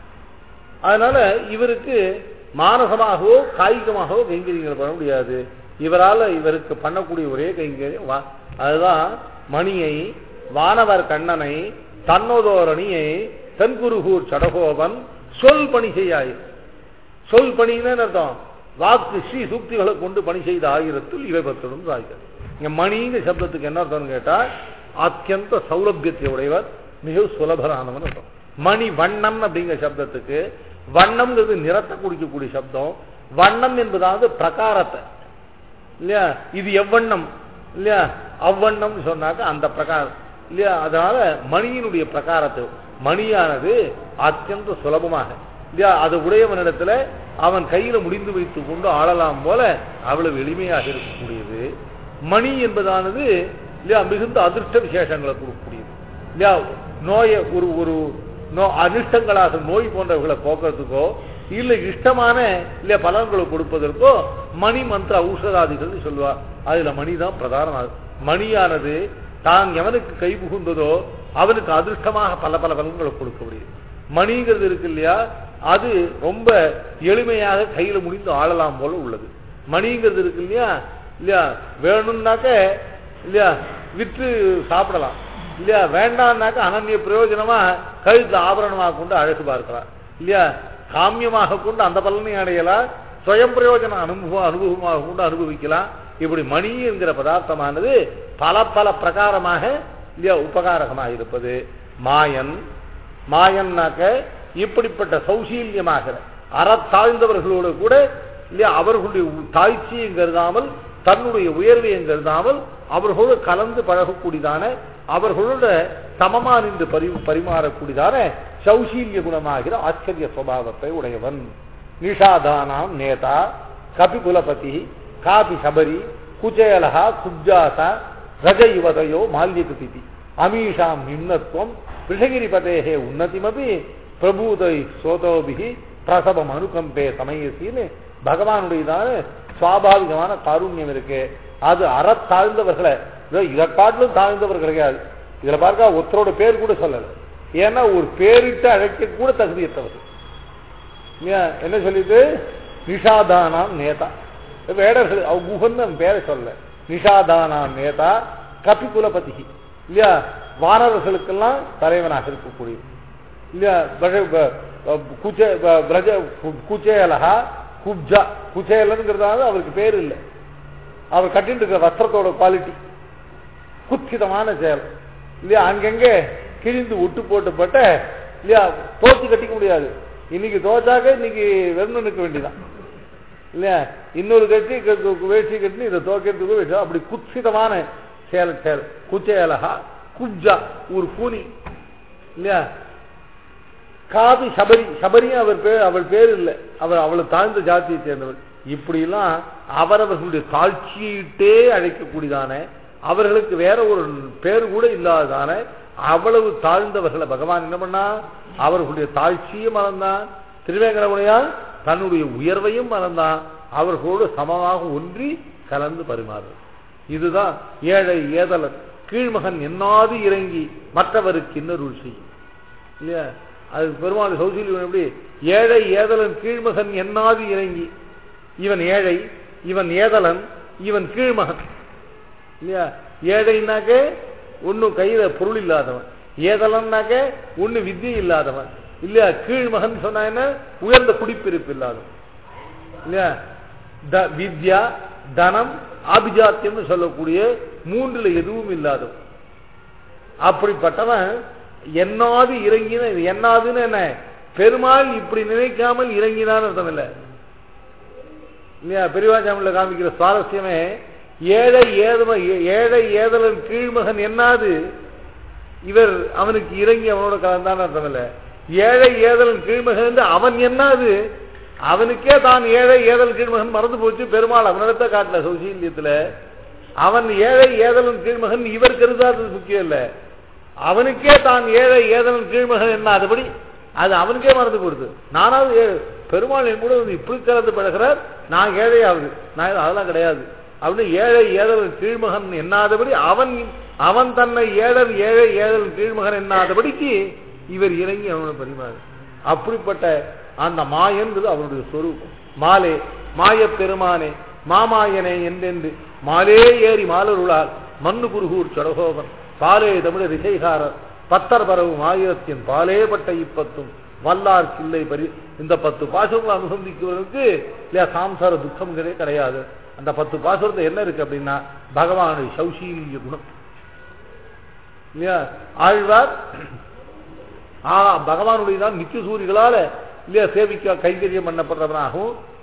அதனால இவருக்கு மானசமாகவோ காய்கமாகவோ கைங்கரியங்கள் பண்ண முடியாது இவரால இவருக்கு பண்ணக்கூடிய ஒரே கைங்கரியம் வா- அதுதான் மணியை வானவர் கண்ணனை தன்னோதோரணியை தென்குருகூர் சடகோபன் சொல் பணி செய்யாய் சொல் பணின்னு அர்த்தம் வாக்கு ஸ்ரீ சூக்திகளை கொண்டு பணி செய்த ஆயிரத்தில் இவை பத்தடும் சாய்கள் இங்க மணிங்க சப்தத்துக்கு என்ன அர்த்தம்னு கேட்டா அத்தியந்த சௌலபியத்தை உடையவர் மிக சுலபரானவன் அர்த்தம் மணி வண்ணம் அப்படிங்கிற சப்தத்துக்கு வண்ணம்ங்கிறது நிறத்தை குடிக்கக்கூடிய சப்தம் வண்ணம் என்பதாவது பிரகாரத்தை இல்லையா இது எவ்வண்ணம் இல்லையா அவ்வண்ணம் சொன்னாக்க அந்த பிரகாரம் இல்லையா அதனால மணியினுடைய பிரகாரத்தை மணியானது அத்தியந்த சுலபமாக இல்லையா அது உடையவனிடத்துல அவன் கையில முடிந்து வைத்துக் கொண்டு ஆளலாம் போல அவ்வளவு எளிமையாக இருக்கக்கூடியது மணி என்பதானது இல்லையா மிகுந்த அதிர்ஷ்ட விசேஷங்களை கொடுக்கக்கூடியது இல்லையா நோயை ஒரு ஒரு நோ அனிஷ்டங்களாக நோய் போன்றவர்களை போக்குறதுக்கோ இல்ல இஷ்டமான இல்ல பலன்களை கொடுப்பதற்கோ மணி மந்திர ஔஷதாதிகள் சொல்லுவார் அதுல மணி தான் பிரதானம் மணியானது தான் எவனுக்கு கை புகுந்ததோ அவனுக்கு அதிர்ஷ்டமாக பல பல பலன்களை கொடுக்க முடியும் மணிங்கிறது இருக்கு இல்லையா அது ரொம்ப எளிமையாக கையில முடிந்து ஆளலாம் போல உள்ளது மணிங்கிறது இருக்கு இல்லையா இல்லையா வேணும்னாக்க இல்லையா விற்று சாப்பிடலாம் இல்லையா வேண்டாம்னாக்க அனன்ய பிரயோஜனமா கழுத்து ஆபரணமாக கொண்டு அழகு பார்க்கலாம் இல்லையா காமியமாக கொண்டு அந்த பலனை அடையலாம் சுயம் பிரயோஜன அனுபவம் அனுபவமாக கொண்டு அனுபவிக்கலாம் இப்படி மணி என்கிற பதார்த்தமானது பல பல பிரகாரமாக இல்லையா உபகாரகமாக இருப்பது மாயன் மாயன்னாக்க இப்படிப்பட்ட சௌசீல்யமாக அறத்தாழ்ந்தவர்களோடு கூட இல்லையா அவர்களுடைய தாழ்ச்சியும் கருதாமல் தன்னுடைய உயர்வையும் கருதாமல் அவர்களோடு கலந்து பழகக்கூடியதான அவர்களோட சமமா நின்று பரி பரிமாறக்கூடியதான சௌசீல்ய குணமாகிற ஆச்சரிய சுவாவத்தை உடையவன் நிஷாதானாம் நேதா கபிகுலபதி காபி சபரி குச்சேலகா குப்ஜாசா ரஜ யுவதையோ மால்யகுதிதி அமீஷாம் நிம்னத்துவம் விஷகிரிபதேகே உன்னதிமபி பிரபூதை சோதோபிகி பிரசவம் அனுகம்பே சமயசின்னு பகவானுடையதான சுவாபாவிகமான காருண்யம் இருக்கு அது அறத்தாழ்ந்தவர்களை இதை காட்டிலும் தாழ்ந்தவர் கிடையாது இதுல பார்க்க ஒருத்தரோட பேர் கூட சொல்லல ஏன்னா ஒரு பேரிட்டு அழைக்க கூட தகுதியற்றவர் என்ன சொல்லிட்டு நிஷாதானாம் நேதா வேடர்கள் அவ குகன்னு அவன் பேரை சொல்ல நிஷாதானாம் நேதா கபிகுலபதி இல்லையா வானவர்களுக்கெல்லாம் தலைவனாக இருக்கக்கூடிய இல்லையா பிரஜ குச்சேலகா குப்ஜா குச்சேலனுங்கிறதால அவருக்கு பேர் இல்லை அவர் கட்டிட்டு இருக்கிற வஸ்திரத்தோட குவாலிட்டி குச்சிதமான செயல் இல்லையா அங்கங்கே கிழிந்து விட்டு போட்டுப்பட்ட இல்லையா தோச்சு கட்டிக்க முடியாது இன்னைக்கு தோச்சாக்க இன்னைக்கு வெறும் நிற்க வேண்டியதான் இல்லையா இன்னொரு கட்டி வேஷ்டி கட்டி இதை தோக்கிறதுக்கு வேஷ்டி அப்படி குச்சிதமான செயல் செயல் குச்சேலகா குப்ஜா ஒரு கூனி இல்லையா காபி சபரி சபரியும் அவர் பேர் அவள் பேர் இல்லை அவர் அவளை தாழ்ந்த ஜாத்தியை சேர்ந்தவர் இப்படிலாம் அவரவர்களுடைய தாழ்ச்சியிட்டே அழைக்கக்கூடியதான அவர்களுக்கு வேற ஒரு பேர் கூட இல்லாததான அவ்வளவு தாழ்ந்தவர்களை பகவான் என்ன பண்ணா அவர்களுடைய தாழ்ச்சியும் மறந்தான் திருவேங்கடமுனையா தன்னுடைய உயர்வையும் மறந்தான் அவர்களோடு சமமாக ஒன்றி கலந்து பரிமாறு இதுதான் ஏழை ஏதலன் கீழ்மகன் என்னாது இறங்கி மற்றவருக்கு இன்னொருள் செய்யும் இல்லையா அது பெருமாள் சௌசீலியன் எப்படி ஏழை ஏதலன் கீழ்மகன் என்னாது இறங்கி இவன் ஏழை இவன் ஏதலன் இவன் கீழ்மகன் இல்லையா ஏழைனாக்க ஒன்னும் கையில பொருள் இல்லாதவன் ஏதலன்னாக்க ஒண்ணு வித்தியை இல்லாதவன் இல்லையா கீழ்மகன் சொன்னா என்ன உயர்ந்த குடிப்பிருப்பு இல்லாதவன் இல்லையா வித்யா தனம் ஆபிஜாத்தியம் சொல்லக்கூடிய மூன்றுல எதுவும் இல்லாதவன் அப்படிப்பட்டவன் என்னாது இறங்கின என்னாதுன்னு என்ன பெருமாள் இப்படி நினைக்காமல் இறங்கினான்னு அர்த்தம் இல்லை இல்லையா பெரியவாச்சாமில் காமிக்கிற சுவாரஸ்யமே ஏழை ஏதம ஏழை ஏதலன் கீழ்மகன் என்னாது இவர் அவனுக்கு இறங்கி அவனோட கலந்தான் அர்த்தம் இல்லை ஏழை ஏதலன் கீழ்மகன் அவன் என்னாது அவனுக்கே தான் ஏழை ஏதல் கீழ்மகன் மறந்து போச்சு பெருமாள் அவனிடத்த காட்டல சௌசீல்யத்துல அவன் ஏழை ஏதலன் கீழ்மகன் இவர் கருதாதது முக்கியம் இல்லை அவனுக்கே தான் ஏழை ஏதலன் கீழ்மகன் என்ன அதுபடி அது அவனுக்கே மறந்து போடுது நானாவது பெருமாள் என் கூட வந்து இப்படி கலந்து பழகிறார் நான் ஏழையாவது நான் அதெல்லாம் கிடையாது அப்படின்னு ஏழை ஏழல் கீழ்மகன் எண்ணாதபடி அவன் அவன் தன்னை ஏழல் ஏழை ஏழல் கீழ்மகன் எண்ணாதபடிக்கு இவர் இறங்கி அவனை பரிமாறு அப்படிப்பட்ட அந்த மாயன்றது அவருடைய சொரூபம் மாலே மாய பெருமானே மாமாயனே என்றென்று மாலே ஏறி மாலருளால் மண்ணு குருகூர் சடகோபன் பாலே தமிழர் இசைகாரர் பத்தர் பரவும் ஆயிரத்தின் பாலே பட்ட இப்பத்தும் வல்லார் கிள்ளை பரி இந்த பத்து பாசங்களை அனுசந்திக்கிறவருக்கு இல்லையா சாம்சார துக்கம்ங்கிறதே கிடையாது அந்த பத்து பாசுரத்தை என்ன இருக்கு அப்படின்னா பகவானுடைய சௌசீல்ய குணம் இல்லையா ஆழ்வார் ஆ பகவானுடைய தான் நித்திய சூரிகளால இல்லையா சேவிக்க கைங்கரியம் பண்ணப்படுறவனாகவும்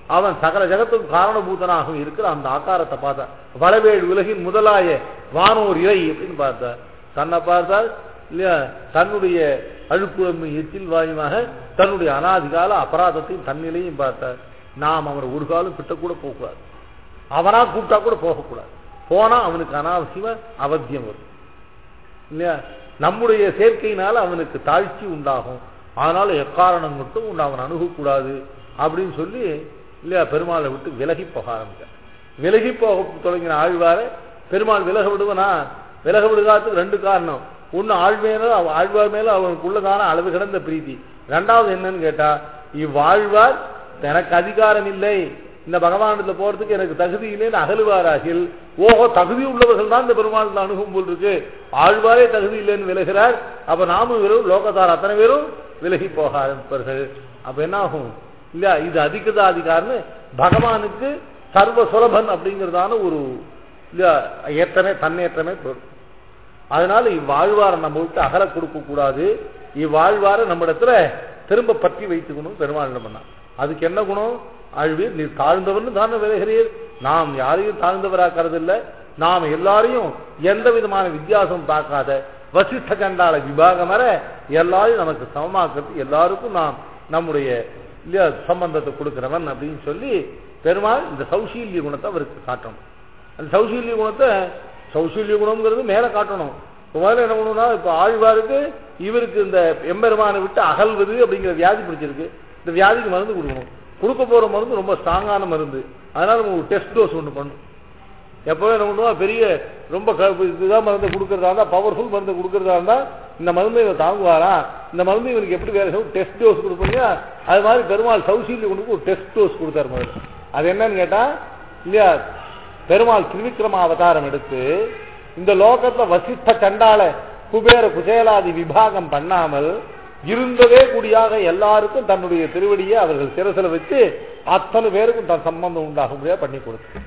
அவன் சகல ஜகத்துக்கு காரணபூதனாகவும் இருக்கிற அந்த ஆகாரத்தை பார்த்தா வளவேடு உலகின் முதலாய வானோர் இறை அப்படின்னு பார்த்தார் தன்னை பார்த்தால் இல்லையா தன்னுடைய அழுக்குழம்பு எச்சில் வாயுமாக தன்னுடைய அனாதிகால அபராதத்தையும் தன்னிலையும் பார்த்தார் நாம் அவரை ஒரு காலம் கிட்ட கூட போகக்கூடாது அவனா கூப்பிட்டா கூட போகக்கூடாது போனா அவனுக்கு அனாவசியமா அவத்தியம் வரும் இல்லையா நம்முடைய சேர்க்கையினால அவனுக்கு தாழ்ச்சி உண்டாகும் அதனால எக்காரணம் மட்டும் உண்டு அவன் அணுகக்கூடாது அப்படின்னு சொல்லி இல்லையா பெருமாளை விட்டு விலகி போக ஆரம்பிச்சார் விலகி போக தொடங்கின ஆழ்வார பெருமாள் விலக விடுவனா விலக விடுகாத்துக்கு ரெண்டு காரணம் ஒன்னு ஆழ்மையில ஆழ்வார் மேல அவனுக்கு உள்ளதான அளவு கிடந்த பிரீத்தி ரெண்டாவது என்னன்னு கேட்டா இவ்வாழ்வார் எனக்கு அதிகாரம் இல்லை இந்த பகவானத்துல போறதுக்கு எனக்கு தகுதி இல்லைன்னு அகலுவாராகில் ஓஹோ தகுதி உள்ளவர்கள் தான் இந்த பெருமாள் அணுகும் போல் இருக்கு ஆழ்வாரே தகுதி இல்லைன்னு விலகிறார் அப்ப நாமும் வெறும் லோகத்தார் அத்தனை பேரும் விலகி போக ஆரம்பிப்பார்கள் அப்ப என்ன ஆகும் இல்லையா இது அதிகத அதிகாரம்னு பகவானுக்கு சர்வ சுலபன் அப்படிங்கிறதான ஒரு இல்லையா ஏற்றமே தன்னேற்றமே பெறும் அதனால இவ்வாழ்வாரை நம்ம விட்டு அகல கொடுக்க கூடாது இவ்வாழ்வாரை நம்ம இடத்துல திரும்ப பற்றி வைத்துக்கணும் பெருமாள் என்ன பண்ணா அதுக்கு என்ன குணம் ஆழ்வீர் நீர் தாழ்ந்தவன் தானே விலகிறீர் நாம் யாரையும் தாழ்ந்தவராக்கிறது இல்லை நாம் எல்லாரையும் எந்த விதமான வித்தியாசம் பார்க்காத வசிஷ்ட கண்டால விபாகம் வர எல்லாரையும் நமக்கு சமமாக்கிறது எல்லாருக்கும் நாம் நம்முடைய இல்லையா சம்பந்தத்தை கொடுக்கிறவன் அப்படின்னு சொல்லி பெருமாள் இந்த சௌசீல்ய குணத்தை அவருக்கு காட்டணும் அந்த சௌசீல்ய குணத்தை சௌசீல்ய குணம்ங்கிறது மேல காட்டணும் இப்ப முதல்ல என்ன பண்ணணும்னா இப்ப ஆழ்வாருக்கு இவருக்கு இந்த எம்பெருமானை விட்டு அகல்வது அப்படிங்கிற வியாதி பிடிச்சிருக்கு இந்த வியாதிக்கு மருந்து கொடுக்கணும் கொடுக்க போற மருந்து ரொம்ப ஸ்ட்ராங்கான மருந்து அதனால நம்ம ஒரு டெஸ்ட் டோஸ் ஒன்று பண்ணும் எப்பவே என்ன பண்ணுவோம் பெரிய ரொம்ப க- இதுதான் மருந்து கொடுக்கறதா இருந்தா பவர்ஃபுல் மருந்து கொடுக்கறதா இருந்தா இந்த மருந்து இவர் தாங்குவாரா இந்த மருந்து இவருக்கு எப்படி வேலை செய்யும் டெஸ்ட் டோஸ் கொடுப்பீங்க அது மாதிரி பெருமாள் சௌசீல்ய குணத்துக்கு ஒரு டெஸ்ட் டோஸ் கொடுத்தாரு முதல்ல அது என்னன்னு கேட்டா இல்லையா பெருமாள் திருவிக்ரம அவதாரம் எடுத்து இந்த லோகத்துல வசிஷ்ட சண்டால குபேர குசேலாதி விபாகம் பண்ணாமல் இருந்ததே கூடியாக எல்லாருக்கும் தன்னுடைய திருவடியை அவர்கள் சிரசில வச்சு அத்தனை பேருக்கும் தன் சம்பந்தம் உண்டாகும்படியா பண்ணி கொடுத்து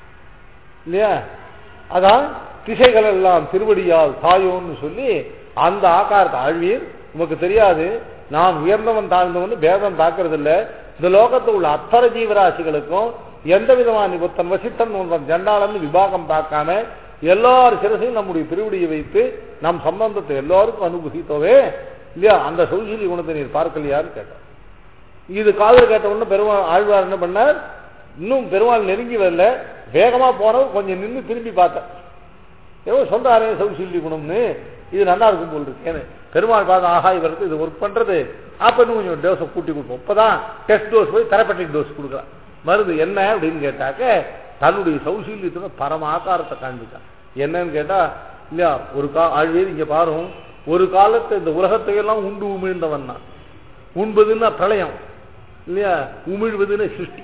இல்லையா அதான் திசைகள் எல்லாம் திருவடியால் தாயோன்னு சொல்லி அந்த ஆகாரத்தை ஆழ்வீர் உமக்கு தெரியாது நான் உயர்ந்தவன் தாழ்ந்தவன் பேதம் தாக்குறது இல்ல இந்த லோகத்தில் உள்ள அத்தர ஜீவராசிகளுக்கும் எந்த விதமான ஒருத்தன் வசித்தன் ஒருத்தன் ஜண்டாளன்னு விபாகம் பார்க்காம எல்லார் சிரசையும் நம்முடைய திருவடியை வைத்து நம் சம்பந்தத்தை எல்லாருக்கும் அனுபவித்தோவே இல்லையா அந்த சௌசீலி குணத்தை நீர் பார்க்கலையான்னு கேட்டார் இது காதல் கேட்ட உடனே பெருமாள் ஆழ்வார் என்ன பண்ணார் இன்னும் பெருமாள் நெருங்கி வரல வேகமா போனவர் கொஞ்சம் நின்று திரும்பி பார்த்தேன் ஏதோ சொல்றாரே சௌசீல்ய குணம்னு இது நல்லா இருக்கும் போல் இருக்கு ஏன்னு பெருமாள் பார்த்து ஆஹா இவருக்கு இது ஒர்க் பண்றது அப்ப இன்னும் கொஞ்சம் டோஸை கூட்டி கொடுப்போம் இப்பதான் டெஸ்ட் டோஸ் போய் தெரப்பட்டிக் டோஸ் கொடுக்கலாம் மருந்து என்ன அப்படின்னு கேட்டாக்க தன்னுடைய சௌசீல்யத்துல பரம ஆகாரத்தை காண்பிச்சான் என்னன்னு கேட்டா இல்லையா ஒரு கா ஆழ்வேர் இங்க பாரும் ஒரு காலத்து இந்த உலகத்தையெல்லாம் உண்டு உமிழ்ந்தவன் தான் உண்பதுன்னா பிரளயம் இல்லையா உமிழ்வதுன்னு சிருஷ்டி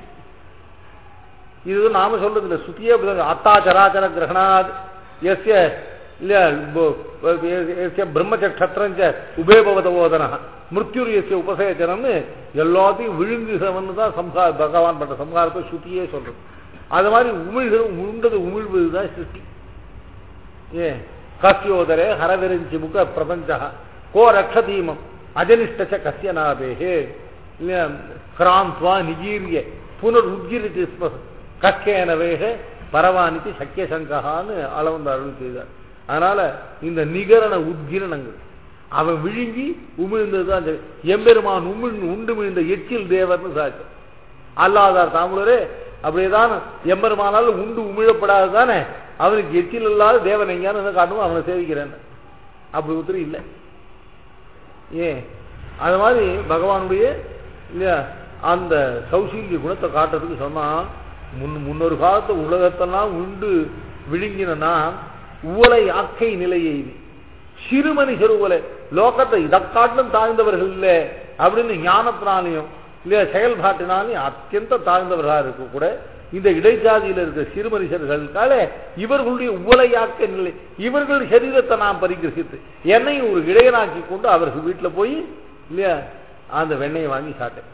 இது நாம சொல்றது இல்ல சுத்தியே அப்படிதான் அத்தாச்சராச்சர கிரகணாத் எஸ்ய இல்லையா ப- எஸ்ய பிரம்மச்சத்திரஞ்ச உபேபவத ஓதன மிருத்யுர் எஸ்ய உபசேச்சனம்னு எல்லாத்தையும் விழுங்குகிறவன் தான் சம்ஹார பகவான் பண்ற சம்ஹாரத்தை சுத்தியே சொல்றது அது மாதிரி உமிழ்கிற உண்டது உமிழ்வதுதான் சிருஷ்டி ஏ கஸ்யோதரே ஹரவிரஞ்சி முக பிரபஞ்ச கோ ரக்ஷதீமம் அஜனிஷ்டச்ச கஸ்ய நாபேஹே இல்லையா கிராந்த்வா நிகீரிய புனர் உத்கிரித்து ஸ்ம கக்கேனவேக பரவானிக்கு சக்கிய சங்ககான்னு அளவந்த அருள் செய்தார் அதனால இந்த நிகரண உத்கிரணங்கள் அவன் விழுங்கி உமிழ்ந்ததுதான் சரி. எம்பெருமான் உமிழ் உண்டு மிழ்ந்த எச்சில் தேவர்னு சாட்சி அல்லாதார் தாமுலரே அப்படியேதான் எம்பெருமானால் உண்டு உமிழப்படாது தானே அவனுக்கு எச்சில் இல்லாத தேவன் எங்கேயானு காட்டும் அவனை சேவிக்கிறேன் அப்படி ஒருத்தர் இல்லை ஏன் அது மாதிரி பகவானுடைய இல்லையா அந்த சௌசீல்ய குணத்தை காட்டுறதுக்கு சொன்னா முன் முன்னொரு காலத்து உலகத்தெல்லாம் உண்டு விழுங்கினா உவலை ஆக்கை நிலையை சிறுமணி சிறுவலை லோகத்தை இதை காட்டிலும் தாழ்ந்தவர்கள் இல்லை அப்படின்னு ஞானத்தினாலையும் இல்லையா செயல்பாட்டினாலையும் அத்தியந்த தாழ்ந்தவர்களாக இருக்க கூட இந்த இடைஜாதியில் இருக்கிற சிறு மனுஷர்களுக்கால இவர்களுடைய உவலையாக்க நிலை இவர்கள் சரீரத்தை நாம் பரிகிரகித்து என்னையும் ஒரு இடையனாக்கி கொண்டு அவர்கள் வீட்டில் போய் இல்லையா அந்த வெண்ணெயை வாங்கி சாட்டேன்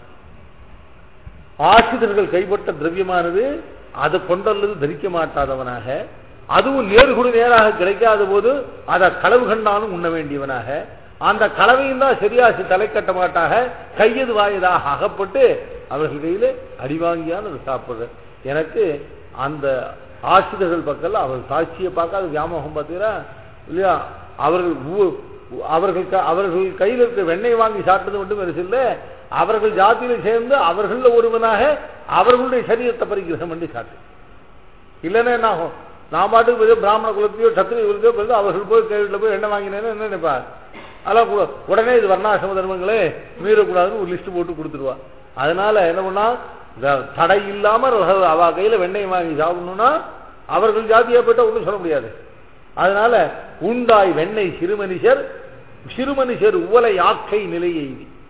ஆசிரியர்கள் கைப்பட்ட திரவியமானது அதை கொண்டல்லது தரிக்க மாட்டாதவனாக அதுவும் நேர்குடு நேராக கிடைக்காத போது அதை களவு கண்டாலும் உண்ண வேண்டியவனாக அந்த கலவையும் தான் சரியாசி தலை கட்ட மாட்டாக கையது வாயதாக அகப்பட்டு அவர்கள் கையில அடி வாங்கியான அதை சாப்பிடுறேன் எனக்கு அந்த ஆசிரியர்கள் பக்கத்தில் அவர் சாட்சியை பார்க்காத வியாமோகம் பார்த்தீங்கன்னா இல்லையா அவர்கள் ஊ- அவர்கள் க- அவர்கள் கையில் இருக்க வெண்ணெய் வாங்கி சாப்பிட்டது மட்டும் பெருசு இல்லை அவர்கள் ஜாதியில சேர்ந்து அவர்கள ஒருவனாக அவர்களுடைய சரீரத்தை பரிகிரகம் பண்ணி சாப்பிட்டு இல்லைன்னா என்ன ஆகும் நான் பாட்டுக்கு போய் பிராமண குலத்தையோ சத்திரிய குலத்தையோ பிறந்து அவர்கள் போய் வீட்டில் போய் எண்ணெய் வாங்கினேன்னு என்ன நினைப்பார் அதெல்லாம் கூட- உடனே இது வர்ணாசிரம தர்மங்களே மீறக்கூடாதுன்னு ஒரு லிஸ்ட் போட்டு கொடுத்துருவா அதனால என்ன பண்ணா த- தடை இல்லாம அவ- அவ கையில வெண்ணெய் வாங்கி சாப்பிடணும்னா அவர்கள் ஜாதியா போயிட்டா ஒன்றும் சொல்ல முடியாது அதனால உண்டாய் வெண்ணெய் சிறுமனுஷர் சிறுமனுஷர் உவலை ஆக்கை நிலையை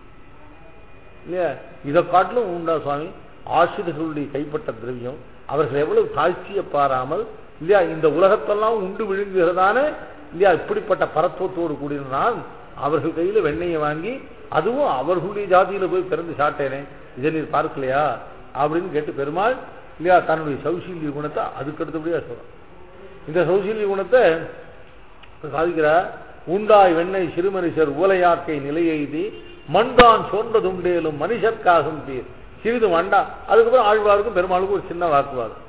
இல்லையா இதை காட்டிலும் உண்டா சுவாமி ஆசிரியர்களுடைய கைப்பட்ட திரவியம் அவர்கள் எவ்வளவு தாழ்ச்சியை பாராமல் இல்லையா இந்த உலகத்தெல்லாம் உண்டு விழுங்குகிறதான இல்லையா இப்படிப்பட்ட பரத்துவத்தோடு கூடிய நான் அவர்கள் கையில வெண்ணெயை வாங்கி அதுவும் அவர்களுடைய ஜாதியில போய் பிறந்து சாட்டேனே இதை நீர் பார்க்கலையா அப்படின்னு கேட்டு பெருமாள் இல்லையா தன்னுடைய சௌசீல்ய குணத்தை அதுக்கு அடுத்தபடியா சொல்றான் இந்த சௌசீல்ய குணத்தை சாதிக்கிறார் உண்டாய் வெண்ணெய் சிறுமனுஷர் உலையாக்கை நிலையெய்தி மண்தான் சோர்ந்ததுண்டேலும் மனுஷர்க்காகும் தீர் சிறிது மண்டா அதுக்கப்புறம் ஆழ்வாருக்கும் பெருமாளுக்கும் ஒரு சின்ன வாக்குவாதம்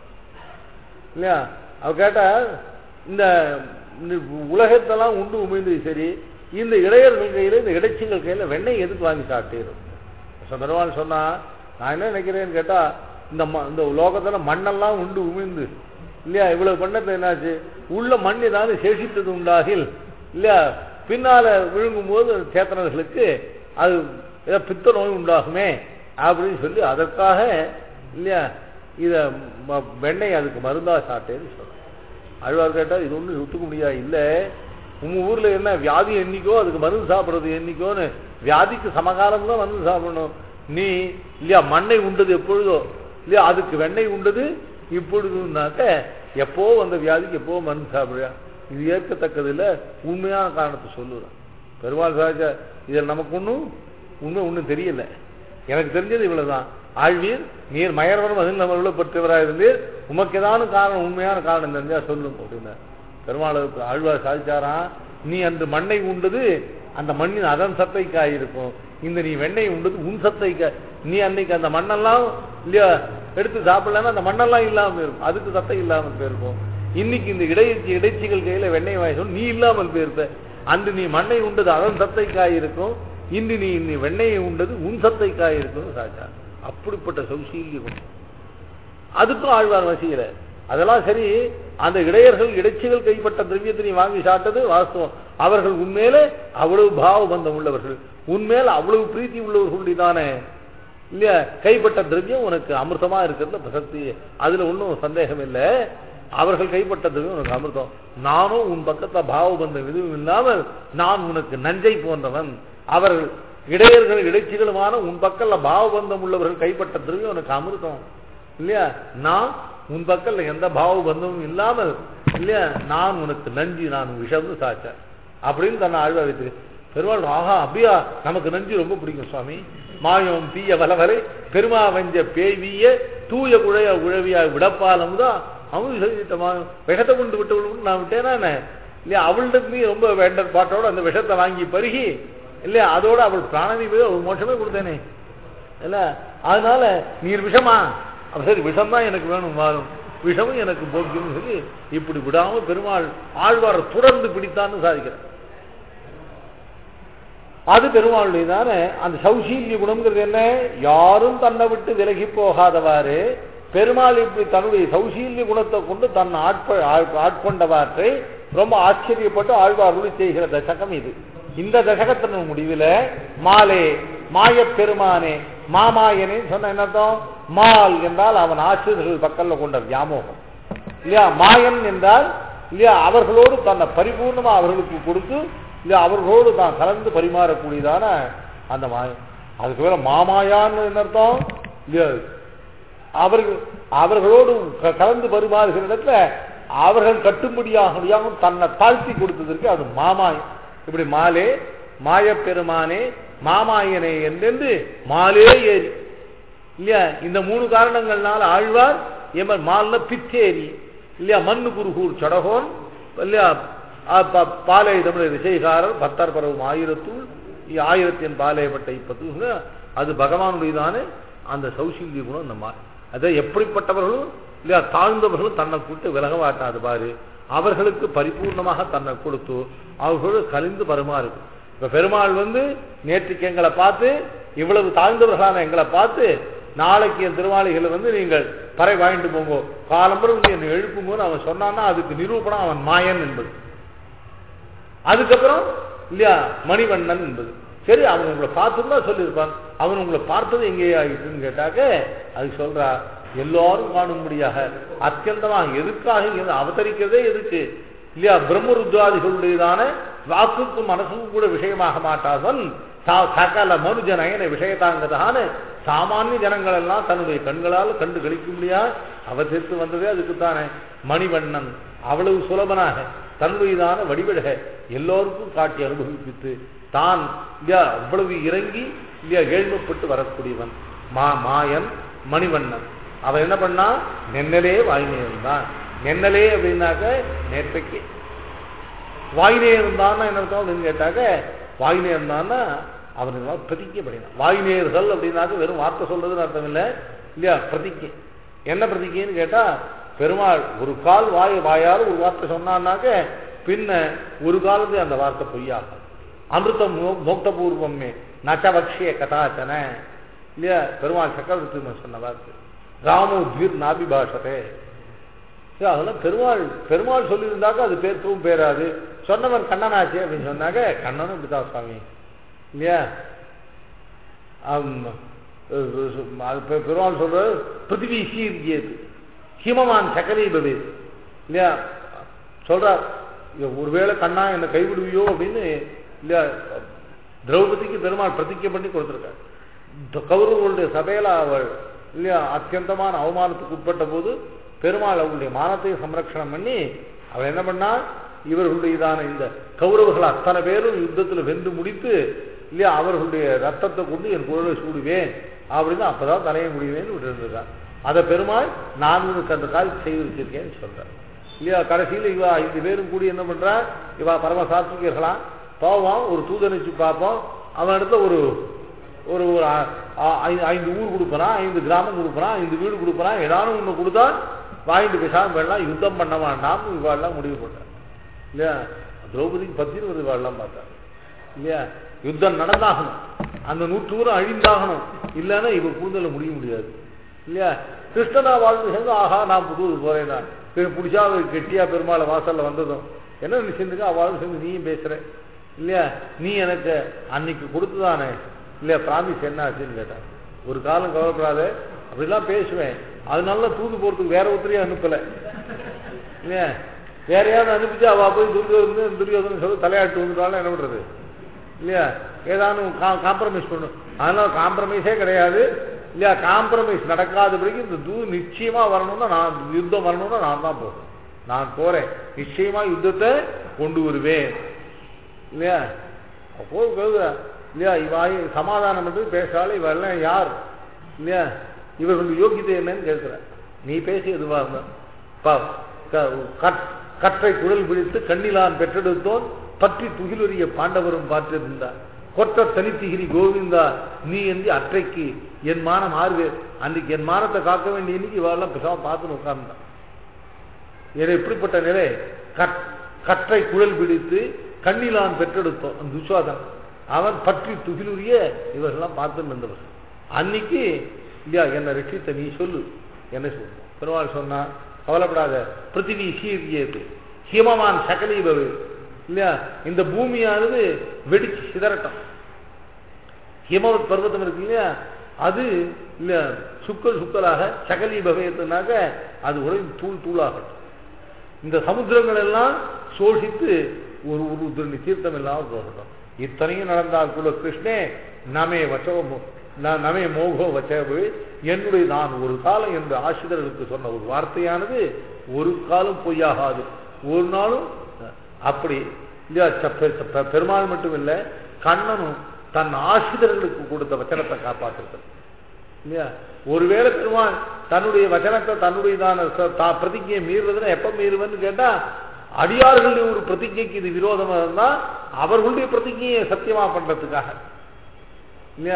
இல்லையா அவ கேட்டா இந்த இந்த உலகத்தெல்லாம் உண்டு உமிழ்ந்து சரி இந்த இடையர்கள் கையில இந்த இடைச்சிகள் கையில வெண்ணெய் எதுக்கு வாங்கி சாப்பிட்டீரும் பெருமாள் சொன்னா நான் என்ன நினைக்கிறேன்னு கேட்டா இந்த ம- இந்த லோகத்துல மண்ணெல்லாம் உண்டு உமிழ்ந்து இல்லையா இவ்வளவு பண்ணது என்னாச்சு உள்ள மண் ஏதாவது சேஷித்தது உண்டாகில் இல்லையா பின்னால விழுங்கும் போது சேத்தனர்களுக்கு அது ஏதோ பித்த நோய் உண்டாகுமே அப்படின்னு சொல்லி அதற்காக இல்லையா இத ம- வெண்ணெய் அதுக்கு மருந்தா சாப்பிட்டேன்னு சொல்றேன் அழ்வார் கேட்டா இது ஒன்றும் ஒத்துக்க முடியாது இல்ல உங்க ஊர்ல என்ன வியாதி என்னைக்கோ அதுக்கு மருந்து சாப்பிடுறது என்னைக்கோன்னு வியாதிக்கு சமகாலம் தான் மருந்து சாப்பிடணும் நீ இல்லையா மண்ணை உண்டது எப்பொழுதோ இல்லையா அதுக்கு வெண்ணெய் உண்டது இப்பொழுதுனாக்க எப்போ வந்த வியாதிக்கு எப்போ மருந்து சாப்பிடுறியா இது ஏற்கத்தக்கது இல்ல உண்மையான காரணத்தை சொல்லுறேன் பெருமாள் சாஜா இதில் நமக்கு ஒன்றும் உண்மை ஒன்றும் தெரியல எனக்கு தெரிஞ்சது இவ்வளவுதான் ஆழ்வீர் நீர் மயர்வரும் அதில் நம்ம உள்ளப்பட்டவராக இருந்தீர் உமக்கு ஏதான காரணம் உண்மையான காரணம் தெரிஞ்சா சொல்லும் அப்படின்னா பெருமாளுக்கு ஆழ்வார் சாதிச்சாராம் நீ அந்த மண்ணை உண்டது அந்த மண்ணின் அதன் சத்தைக்காய் இருக்கும் இந்த நீ வெண்ணெய் உண்டது உன் சத்தைக்கா நீ அன்னைக்கு அந்த மண்ணெல்லாம் இல்லையா எடுத்து சாப்பிடலன்னா அந்த மண்ணெல்லாம் இல்லாம இருக்கும் அதுக்கு சத்தை இல்லாமல் போயிருக்கும் இன்னைக்கு இந்த இடைச்சி இடைச்சிகள் கையில வெண்ணெய் வாங்கி நீ இல்லாமல் போயிருப்ப அன்று நீ மண்ணை உண்டது அதன் சத்தைக்காய் இருக்கும் இன்று நீ நீ வெண்ணெயை உண்டது உன் சத்தைக்காய் இருக்கும் சாச்சா அப்படிப்பட்ட சௌசீல்ய குணம் அதுக்கும் ஆழ்வார் வசிக்கல அதெல்லாம் சரி அந்த இடையர்கள் இடைச்சிகள் கைப்பட்ட திரவியத்தை நீ வாங்கி சாப்பிட்டது வாஸ்தவம் அவர்கள் உண்மையில அவ்வளவு பாவ பந்தம் உள்ளவர்கள் உண்மையில அவ்வளவு பிரீத்தி உள்ளவர்களுடைய தானே இல்லையா கைப்பட்ட திரவியம் உனக்கு அமிர்தமா இருக்கிறதுல பிரசக்தி அதுல ஒன்றும் சந்தேகம் இல்லை அவர்கள் கைப்பட்ட திரவியம் உனக்கு அமிர்தம் நானும் உன் பக்கத்துல பாவபந்தம் எதுவும் இல்லாமல் நான் உனக்கு நஞ்சை போன்றவன் அவர்கள் இடையர்கள் இடைச்சிகளுமான உன் பக்கல்ல பாவபந்தம் உள்ளவர்கள் கைப்பட்ட திரவியம் உனக்கு அமிர்தம் இல்லையா நான் உன் பக்கல்ல எந்த பாவபந்தமும் இல்லாமல் இல்லையா நான் உனக்கு நஞ்சு நான் விஷம்னு சாச்சேன் அப்படின்னு தன்னை ஆழ்வா வைத்து பெருமாள் ஆஹா அப்படியா நமக்கு நஞ்சு ரொம்ப பிடிக்கும் சுவாமி மாயம் தீய வலவலை பெருமா வஞ்ச பேய்விய தூய குழைய உழவியா விடப்பாலம் தான் அவங்க சொல்லிட்டமா விஷத்தை கொண்டு விட்டு விட்டு நான் விட்டேனா என்ன? இல்லையா அவள்கிட்ட நீ ரொம்ப வேண்டர் பாட்டோட அந்த விஷத்தை வாங்கி பருகி இல்லையா அதோட அவள் பிராணனி போய் அவள் மோட்சமே கொடுத்தேனே இல்ல அதனால நீர் விஷமா அப்ப சரி விஷம் தான் எனக்கு வேணும் வாழும் விஷமும் எனக்கு போக்கியம்னு சொல்லி இப்படி விடாம பெருமாள் ஆழ்வாரை தொடர்ந்து பிடித்தான்னு சாதிக்கிறார் அது பெருமாளுடைய தானே அந்த சௌசீல்ய குணம்ங்கிறது என்ன யாரும் தன்னை விட்டு விலகி போகாதவாறு பெருமாள் இப்படி தன்னுடைய சௌசீல்ய குணத்தை கொண்டு தன் ஆட்ப ஆட்- ஆட்கொண்டவாற்றை ரொம்ப ஆச்சரியப்பட்டு ஆழ்வார்களை செய்கிற தசகம் இது இந்த தசகத்தின் முடிவில் மாலே மாயப் பெருமானே மாமாயனே சொன்ன என்னத்தம் மால் என்றால் அவன் ஆசிரியர்கள் பக்கல்ல கொண்ட வியாமோகம் இல்லையா மாயன் என்றால் இல்லையா அவர்களோடு தன்னை பரிபூர்ணமா அவர்களுக்கு கொடுத்து இல்லையா அவர்களோடு தான் கலந்து பரிமாறக்கூடியதான அந்த மாயம் அதுக்கு மேல மாமாயான்னு என்ன அர்த்தம் இல்லையா அவர்கள் அவர்களோடு க- கலந்து பரிமாறுகிற இடத்துல அவர்கள் கட்டும்படியாக முடியாமல் தன்னை தாழ்த்தி கொடுத்ததற்கு அது மாமாயம் இப்படி மாலே மாயப்பெருமானே மாமாயனே என்றென்று மாலே ஏறி இல்லையா இந்த மூணு காரணங்கள்னால ஆழ்வார் எமன் மால்ல பித்தேரி இல்லையா மண்ணு குருகூர் சடகோன் இல்லையா ஆ, ப- பாலை தமிழர் விசைகாரர் பத்தர் பரவும் ஆயிரத்துள் ஆயிரத்தின் பாலைப்பட்ட இப்பத்து அது பகவானுடையதான அந்த சௌசீல்ய குணம் இந்த மா- அதை எப்படிப்பட்டவர்களும் இல்லையா தாழ்ந்தவர்களும் தன்னை கூட்டு விலக மாட்டாது பாரு அவர்களுக்கு பரிபூர்ணமாக தன்னை கொடுத்து அவர்களோடு கலிந்து பருமாறு இப்ப பெருமாள் வந்து நேற்றுக்கு எங்களை பார்த்து இவ்வளவு தாழ்ந்தவர்களான எங்களை பார்த்து நாளைக்கு என் திருவாளிகளை வந்து நீங்கள் பறை வாங்கிட்டு போங்க காலம்பரம் வந்து என்னை எழுப்புங்கன்னு அவன் சொன்னான்னா அதுக்கு நிரூபணம் அவன் மாயன் என்பது அதுக்கப்புறம் இல்லையா மணிவண்ணன் என்பது சரி அவன் உங்களை பார்த்துன்னு தான் சொல்லியிருப்பான் அவன் உங்களை பார்த்தது எங்கே ஆகிட்டுன்னு கேட்டாக்க அது சொல்றா எல்லாரும் காணும்படியாக அத்தியந்தமாக எதுக்காக இங்க அவதரிக்கிறதே எதுக்கு இல்லையா பிரம்மருத்வாதிகளுடையதான வாக்குக்கும் மனசுக்கும் கூட விஷயமாக மாட்டாதவன் சா- சகல மனுஜ நயன விஷயத்தாங்கதான சாமானிய ஜனங்கள் எல்லாம் தன்னுடைய கண்களால் கண்டு கழிக்க முடியாது அவதரித்து வந்ததே அதுக்குத்தானே மணிவண்ணன் அவ்வளவு சுலபனாக தன்னுடையதான வடிவழக எல்லோருக்கும் காட்டி அனுபவிப்பித்து தான் இல்லையா அவ்வளவு இறங்கி இல்லையா ஏழ்மைப்பட்டு வரக்கூடியவன் மா மாயன் மணிவண்ணன் அவன் என்ன பண்ணா நென்னலே வாய்மையன் தான் நென்னலே அப்படின்னாக்க நேற்றைக்கு வாய்நேயர் தான் என்ன அர்த்தம் அப்படின்னு கேட்டாக்க வாய்நேயர் தான்னா அவனுக்கு பிரதிஜை பண்ணினான் வாய்நேயர்கள் அப்படின்னாக்க வெறும் வார்த்தை சொல்றதுன்னு அர்த்தம் இல்லை இல்லையா பிரதிஜை என்ன பிரதிஜைன்னு கேட்டா பெருமாள் ஒரு கால் வாய் வாயால் ஒரு வார்த்தை சொன்னான்னாக்க பின்ன ஒரு காலத்து அந்த வார்த்தை பொய்யாகும் அமிர்தம் மோ- மோக்தபூர்வமே நச்சபக்ஷிய கதாச்சன இல்லையா பெருமாள் சக்கரவர்த்தி சொன்ன வார்த்தை ராமோ தீர் நாபிபாஷதே சரி, அதெல்லாம் பெருமாள் பெருமாள் சொல்லியிருந்தாக்க அது பேர்க்கவும் பேராது சொன்னவன் கண்ணனாச்சு அப்படின்னு சொன்னாக்க கண்ணனும் இப்படிதான் சுவாமி இல்லையா ஆம், அது பெ- பெருமாள் சொல்றது பிருத்திவி சீர்கியது ஹிமமான் சக்கரை பவே இல்லையா சொல்றார் இங்க ஒருவேளை கண்ணா என்னை கைவிடுவியோ அப்படின்னு இல்லையா திரௌபதிக்கு பெருமாள் பிரதிஜை பண்ணி கொடுத்துருக்கார் த- கௌரவர்களுடைய சபையில அவள் இல்லையா அத்தியந்தமான அவமானத்துக்கு உட்பட்ட போது பெருமாள் அவளுடைய மானத்தை சம்ரக்ஷணம் பண்ணி அவள் என்ன பண்ணா இவர்களுடையதான இந்த கௌரவர்கள் அத்தனை பேரும் யுத்தத்தில் வென்று முடித்து இல்லையா அவர்களுடைய ரத்தத்தை கொண்டு என் குழலை சூடுவேன் அப்படின்னு அப்பதான் தலையை முடிவேன்னு விட்டு இருந்திருக்கான் அதை பெருமாள் நான் உனக்கு அந்த கால் செய்து வச்சிருக்கேன்னு சொல்றேன் இல்லையா கடைசியில் இவா ஐந்து பேரும் கூடி என்ன பண்றா இவா பரம சாத்விகர்களாம் போவோம் ஒரு தூதனிச்சு பார்ப்போம் அவன் இடத்துல ஒரு ஒரு ஒரு ஆ- ஆ- ஐந்து- ஐந்து ஊர் கொடுப்பறான் ஐந்து கிராமம் கொடுப்பறான் ஐந்து வீடு கொடுப்பறான் ஏதானும் ஒன்று கொடுத்தா வாங்கிட்டு பேசாம வேண்டாம் யுத்தம் பண்ண வேண்டாம் இவாள்லாம் முடிவு பண்ணார் இல்லையா திரௌபதிக்கு பத்தின்னு இவாள்லாம் பார்த்தார் இல்லையா யுத்தம் நடந்தாகணும் அந்த நூற்றூரம் அழிந்தாகணும் இல்லைன்னா இவ கூந்தல முடிய முடியாது இல்லையா கிருஷ்ணனா வாழ்ந்து சேர்ந்து ஆஹா நான் புது போறேன் நான் பிடிச்சா அவர் கெட்டியா பெருமாளை வாசல்ல வந்ததும் என்ன நினைச்சிருந்துக்க அவளும் சேர்ந்து நீயும் பேசுற இல்லையா நீ எனக்கு அன்னைக்கு கொடுத்துதானே இல்லையா பிராமிஸ் என்ன ஆச்சுன்னு கேட்டான் ஒரு காலம் கவலைப்படாத அப்படிலாம் பேசுவேன் அதனால தூது போறதுக்கு வேற ஒருத்தரையும் அனுப்பல இல்லையா வேற யாரும் அனுப்பிச்சு அவ போய் துரியோதனன் துரியோதனன் சொல்லி தலையாட்டு வந்துட்டாலும் என்ன பண்றது இல்லையா ஏதானும் காம்ப்ரமைஸ் பண்ணும் அதனால காம்ப்ரமைஸே கிடையாது இல்லையா காம்ப்ரமைஸ் நடக்காதபடிக்கு இந்த தூது நிச்சயமா வரணும்னா நான் யுத்தம் வரணும்னா நான் தான் போறேன் நான் போறேன் நிச்சயமா யுத்தத்தை கொண்டு வருவேன் இல்லையா அப்போ கேக்குதா? இல்லையா இவாய் சமாதானம் என்று பேசாலும் இவெல்லாம் யார் இல்லையா இவர்களுடைய யோகியதை என்னன்னு கேட்கிற நீ பேசி எதுவா இருந்தா பா, க- கட்- கற்றை குழல் பிடித்து கண்ணிலான் பெற்றெடுத்தோன் பற்றி துகிலுரிய பாண்டவரும் பார்த்திருந்தார் கொற்ற தனித்திகிரி கோவிந்தா நீ என்று அற்றைக்கு என் மானம் ஆறுவே அன்றைக்கு என் மானத்தை காக்க வேண்டிய இன்னைக்கு இவெல்லாம் பேசாம பார்த்துன்னு உட்கார்ந்தான் இது எப்படிப்பட்ட நிலை கற்- கற்றை குழல் பிடித்து கண்ணிலான் பெற்றெடுத்தோம் அந்த துச்சாதன் அவன் பற்றி துகிலுரிய இவர்கள்லாம் பார்த்து நின்றவர் அன்னைக்கு இல்லையா என்னை ரட்சித்த நீ சொல்லு என்ன சொல்லு பெருமாள் சொன்னா கவலைப்படாத பிருத்திவி சீர்கியது ஹிமமான் சகலீபவு இல்லையா இந்த பூமியானது வெடிச்சு சிதறட்டும் ஹிமவத் பர்வதம் இருக்கு இல்லையா அது இல்ல சுக்கல் சுக்கலாக சகலி பகயத்துனாக்க அது உடனே தூள் தூளாகட்டும் இந்த சமுத்திரங்கள் எல்லாம் சோஷித்து ஒரு ஒரு துணி தீர்த்தம் இல்லாமல் போகட்டும் இத்தனையும் நடந்தால் கூட கிருஷ்ணே நமே வச்சோ ந- நமே மோகோ வச்சவு என்னுடைய நான் ஒரு காலம் என்று ஆசிரியர்களுக்கு சொன்ன ஒரு வார்த்தையானது ஒரு காலம் பொய்யாகாது ஒரு நாளும் அப்படி இல்லையா ச- பெ- பெ- பெருமாள் மட்டும் இல்லை கண்ணனும் தன் ஆசிரியர்களுக்கு கொடுத்த வச்சனத்தை காப்பாற்றுறது இல்லையா ஒருவேளை பெருமாள் தன்னுடைய வச்சனத்தை தன்னுடையதான ச- தா பிரதிஜையை மீறுறதுன்னா எப்ப மீறுவன்னு கேட்டா அடியார்களுடைய ஒரு பிரதிஜைக்கு இது விரோதமா இருந்தா அவர்களுடைய பிரதிஜையை சத்தியமா பண்றதுக்காக இல்லையா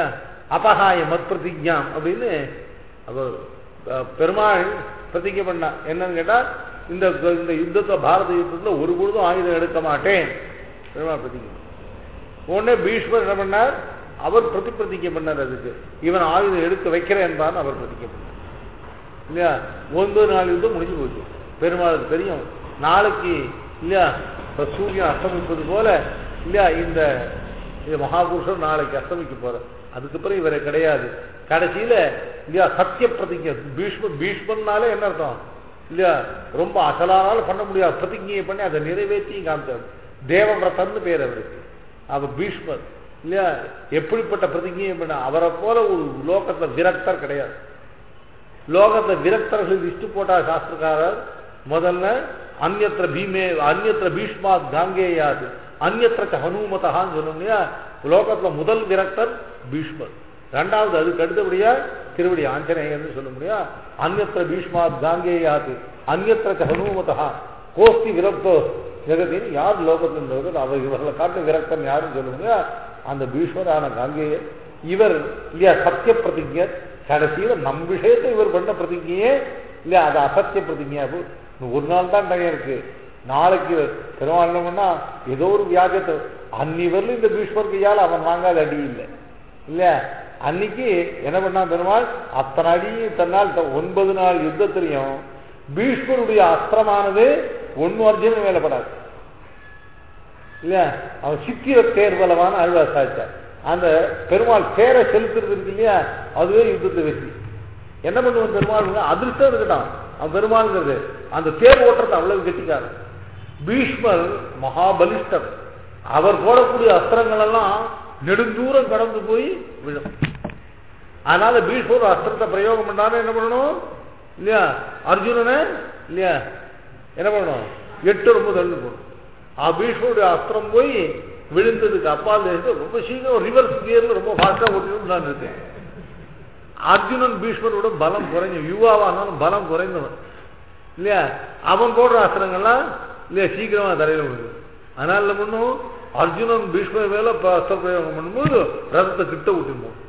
அபகாய மத் பிரதிஜாம் அப்படின்னு அவர் அஹ், பெருமாள் பிரதிஜை பண்ணா என்னன்னு கேட்டா இந்த இந்த யுத்தத்தை பாரத யுத்தத்துல ஒரு பொழுதும் ஆயுதம் எடுக்க மாட்டேன் பெருமாள் பிரதிஜை பண்ணார். உடனே பீஷ்மர் என்ன பண்ணார் அவர் பிரதி பிரதிஜை பண்ணார் அதுக்கு இவன் ஆயுதம் எடுக்க வைக்கிறேன் என்பார் அவர் பிரதிஜை பண்ணார் இல்லையா ஒன்பது நாள் யுத்தம் முடிஞ்சு போச்சு பெருமாளுக்கு தெரியும் நாளைக்கு இல்லையா இப்ப சூரியன் அஸ்தமிப்பது போல இல்லையா இந்த இந்த மகாபுருஷர் நாளைக்கு அஸ்தமிக்க போற அதுக்கப்புறம் இவரை கிடையாது கடைசியில இல்லையா சத்திய பிரதிஜை பீஷ்ம பீஷ்மன்னாலே என்ன அர்த்தம் இல்லையா ரொம்ப அசலானால பண்ண முடியாது பிரதிஜையை பண்ணி அதை நிறைவேற்றியும் காமிச்சார் தேவவிரதம்னு பேர் அவருக்கு அவர் பீஷ்மர் இல்லையா எப்படிப்பட்ட பிரதிஜையை பண்ண அவரை போல ஒரு லோகத்துல விரக்தர் கிடையாது லோகத்தை விரக்தர்கள் லிஸ்ட் போட்டா சாஸ்திரக்காரர் முதல்ல அந்நத்திர பீமே அந்நத்திர பீஷ்மாத் காங்கேயாது அந்நத்திர ஹனுமதகான்னு சொல்லணும் இல்லையா லோகத்துல முதல் விரக்தர் பீஷ்மர் ரெண்டாவது அதுக்கு அடுத்தபடியா திருவடி ஆஞ்சநேயர்னு சொல்ல முடியா அந்நத்திர பீஷ்மாத் காங்கேயாது அந்நத்திர ஹனுமதா கோஸ்தி விரக்தோ ஜெகத்தின் யார் லோகத்தில் இருந்தவர் அவர் இவர்களை காட்டு விரக்தன் யாருன்னு சொல்லுங்க அந்த பீஷ்மரான காங்கேயர் இவர் இல்லையா சத்திய பிரதிஜர் கடைசியில நம் விஷயத்தை இவர் பண்ண பிரதிஜையே இல்லையா அது அசத்திய பிரதிஜையா போ- இன்னும் ஒரு நாள் தான் டைம் இருக்கு நாளைக்கு பெருமாள் என்ன பண்ணா ஏதோ ஒரு வியாஜத்தை அன்னி வரலும் இந்த பீஷ்மர் கையால் அவன் வாங்காத அடி இல்லை இல்லையா அன்னைக்கு என்ன பண்ணான் பெருமாள் அத்தனை அடியும் தன்னால் த- ஒன்பது நாள் யுத்தத்திலையும் பீஷ்மருடைய அஸ்திரமானது ஒன்னு அர்ஜுனன் மேலப்படாது இல்லையா அவன் சித்திர தேர்வலமான அழ்வார் சாய்ச்சார் அந்த பெருமாள் தேரை செலுத்துறது இருக்கு இல்லையா அதுவே யுத்தத்தை வெற்றி என்ன பண்ணுவான் பெருமாள் அதிர்ஷ்டம் இருக்கட்டும் அவன் பெருமாள்ங்கிறது அந்த தேர் ஓட்டுறது அவ்வளவு கெட்டிக்காரன் பீஷ்மர் மகாபலிஷ்டர் அவர் போடக்கூடிய அஸ்திரங்கள் எல்லாம் நெடுந்தூரம் கடந்து போய் விழும் அதனால பீஷ்மர் ஒரு அஸ்திரத்தை பிரயோகம் பண்ணாலும் என்ன பண்ணணும் இல்லையா அர்ஜுனனை இல்லையா என்ன பண்ணணும் எட்டு ரொம்ப தள்ளு போடும் ஆ பீஷ்மருடைய அஸ்திரம் போய் விழுந்ததுக்கு அப்பால் இருந்து ரொம்ப சீக்கிரம் ரிவர்ஸ் கியர்ல ரொம்ப ஃபாஸ்டா ஓட்டிட்டு நான் இருக்கேன் அர்ஜுனன் பீஷ்மரோட பலம் குறைஞ்ச யுவாவானாலும் பலம் குறைந்தவன் இல்லையா அவன் போடுற அஸ்திரங்கள்லாம் இல்லையா சீக்கிரமா தரையில விழுது அதனால பண்ணும் அர்ஜுனன் பீஷ்மர் மேல ப- அஸ்திர பிரயோகம் பண்ணும்போது ரதத்தை கிட்ட விட்டுருப்போம்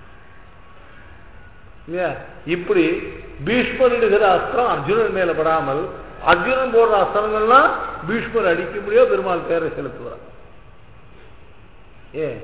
இல்லையா இப்படி பீஷ்மர் இடுகிற அஸ்திரம் அர்ஜுனன் மேல படாமல் அர்ஜுனன் போடுற அஸ்திரங்கள்லாம் பீஷ்மர் அடிக்க முடியாது பெருமாள் பேரை செலுத்துவார் ஏ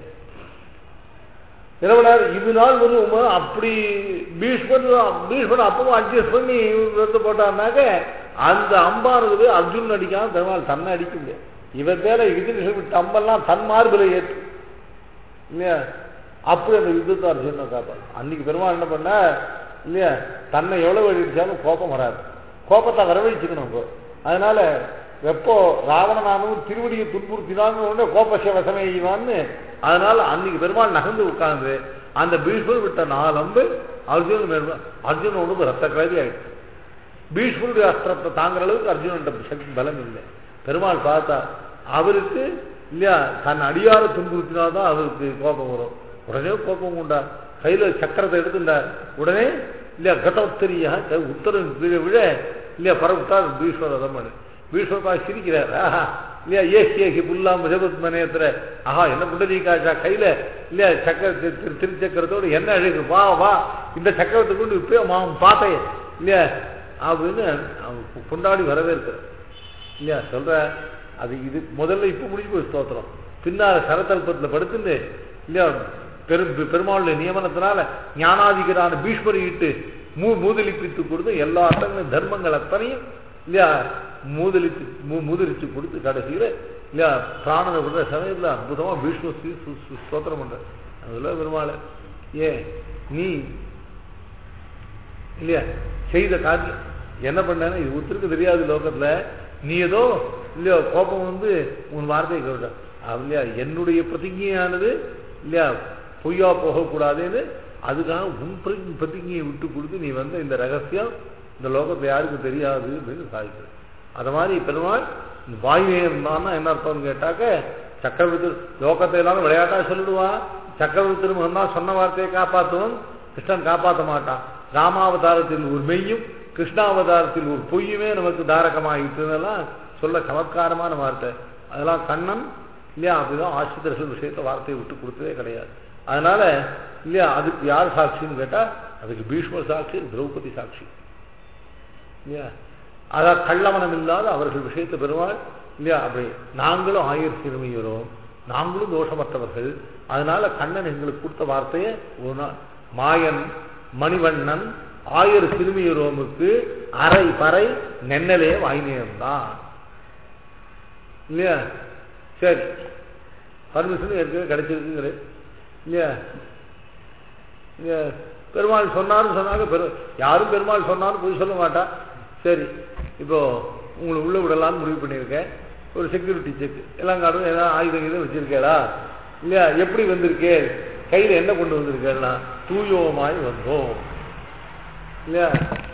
இரவனார் இது நாள் வந்து உம அப்படி பீஷ்மர் பீஷ்மர் அப்பவும் அட்ஜஸ்ட் பண்ணி வந்து போட்டாருனாக்க அந்த அம்பானது அர்ஜுன் அடிக்காம பெருமாள் தன்னை அடிக்க முடியாது இவர் மேல இது விட்டு அம்பெல்லாம் தன் மார்பில் ஏற்று இல்லையா அப்படி அந்த யுத்தத்தை அர்ஜுனை காப்பார் அன்னைக்கு பெருமாள் என்ன பண்ண இல்லையா தன்னை எவ்வளவு அடிச்சாலும் கோபம் வராது கோபத்தை வரவழைச்சுக்கணும் இப்போ அதனால எப்போ ராவணனானும் திருவடியை துன்புறுத்தினான்னு உடனே கோபச வசமேயுவான்னு அதனால அன்னைக்கு பெருமாள் நகர்ந்து உட்கார்ந்து அந்த பீஷ்மர் விட்ட நாலு அம்பு அர்ஜுனன் மேல அர்ஜுனன் உடம்பு ரத்த கலரி ஆயிடுச்சு பீஷ்மருடைய அஸ்திரத்தை தாங்குற அளவுக்கு அர்ஜுனன் சக்தி பலம் இல்லை பெருமாள் பார்த்தா அவருக்கு இல்லையா தன் அடியார துன்புறுத்தினாதான் அவருக்கு கோபம் வரும் உடனே கோபம் உண்டா கையில சக்கரத்தை எடுத்துட்டார் உடனே இல்லையா கட்டோத்தரியா உத்தரவு கீழே விழ இல்லையா பரவிட்டார் பீஷ்மர் அதம் பண்ணு பீஷ்மர் பார்த்து சிரிக்கிறார் ஆஹா இல்லையா ஏசி ஏசி புல்லாம் ஜபத் மனேத்திர ஆஹா என்ன புண்டரி காச்சா கையில இல்லையா சக்கர திரு- திரு- திருச்சக்கரத்தோடு என்ன அழகு வா வா இந்த சக்கரத்தை கொண்டு இப்பயே மாம் பார்த்தேன் இல்லையா அப்படின்னு அவன் கொண்டாடி வரவேற்கிறார் இல்லையா சொல்ற அது இது முதல்ல இப்ப முடிஞ்சு போய் ஸ்தோத்திரம் பின்னால சரதல்பத்துல படுத்துட்டு இல்லையா பெரும் பெருமாளுடைய நியமனத்தினால ஞானாதிகரான பீஷ்மரை இட்டு மூ மூதலிப்பித்து கொடுத்து எல்லா அர்த்தங்களும் தர்மங்கள் அத்தனையும் இல்லையா மூதலித்து மூ மூதலிச்சு கொடுத்து கடைசியில இல்லையா பிராணனை விடுற சமயத்துல அற்புதமா பீஷ்ம ஸ்ரீ சு- சு- ஸ்தோத்திரம் பண்ற அதுல பெருமாள் ஏன் நீ இல்லையா செய்த காரியம் என்ன பண்ணேன்னா இது ஒருத்தருக்கு தெரியாது லோகத்துல நீ ஏதோ இல்லையா கோபம் வந்து உன் வார்த்தையை கேட்ட இல்லையா என்னுடைய பிரதிஜையானது இல்லையா பொய்யா போகக்கூடாதுன்னு அதுக்காக உன் பிரதி- பிரதிஜையை விட்டு கொடுத்து நீ வந்து இந்த ரகசியம் இந்த லோகத்துல யாருக்கும் தெரியாது அப்படின்னு சாதிக்கிறது அது மாதிரி பெருமாள் வாயுவே இருந்தான்னா என்ன அர்த்தம்னு கேட்டாக்க சக்கரவர்த்தி லோகத்தை எல்லாரும் விளையாட்டா சொல்லிடுவான் சக்கரவர்த்தி திருமகன் தான் சொன்ன வார்த்தையை காப்பாற்றுவன் கிருஷ்ணன் காப்பாற்ற மாட்டான் ராமாவதாரத்தில் ஒரு மெய்யும் கிருஷ்ணாவதாரத்தில் ஒரு பொய்யுமே நமக்கு தாரகமாகிட்டுலாம் சொல்ல சமத்காரமான வார்த்தை அதெல்லாம் கண்ணன் இல்லையா அப்படிதான் ஆசிரியர்கள் விஷயத்த வார்த்தையை விட்டு கொடுத்ததே கிடையாது அதனால இல்லையா அதுக்கு யார் சாட்சின்னு கேட்டா அதுக்கு பீஷ்மர் சாட்சி திரௌபதி சாட்சி இல்லையா அதான் கள்ளமனம் இல்லாத அவர்கள் விஷயத்தை பெறுவாள் இல்லையா அப்படி நாங்களும் ஆயுர் சிறுமியரும் நாங்களும் தோஷமற்றவர்கள் அதனால கண்ணன் எங்களுக்கு கொடுத்த வார்த்தையை ஒரு நாள் மாயன் மணிவண்ணன் ஆயிர சிறுமியரோமுக்கு அரை பறை நென்னலே வாங்கினேன்தான் இல்லையா சரி பர்மிஷன் ஏற்கனவே கிடைச்சிருக்குங்கிற இல்லையா இல்லையா பெருமாள் சொன்னாலும் சொன்னாங்க பெரு யாரும் பெருமாள் சொன்னாலும் பொய் சொல்ல மாட்டா சரி இப்போ உங்களை உள்ள விடலாம்னு முடிவு பண்ணியிருக்கேன் ஒரு செக்யூரிட்டி செக் எல்லாம் காட்டும் ஏதாவது ஆயுதம் கீதம் வச்சிருக்கேடா இல்லையா எப்படி வந்திருக்கே கையில் என்ன கொண்டு வந்திருக்கேன்னா தூயோமாய் வந்தோம் இல்லையா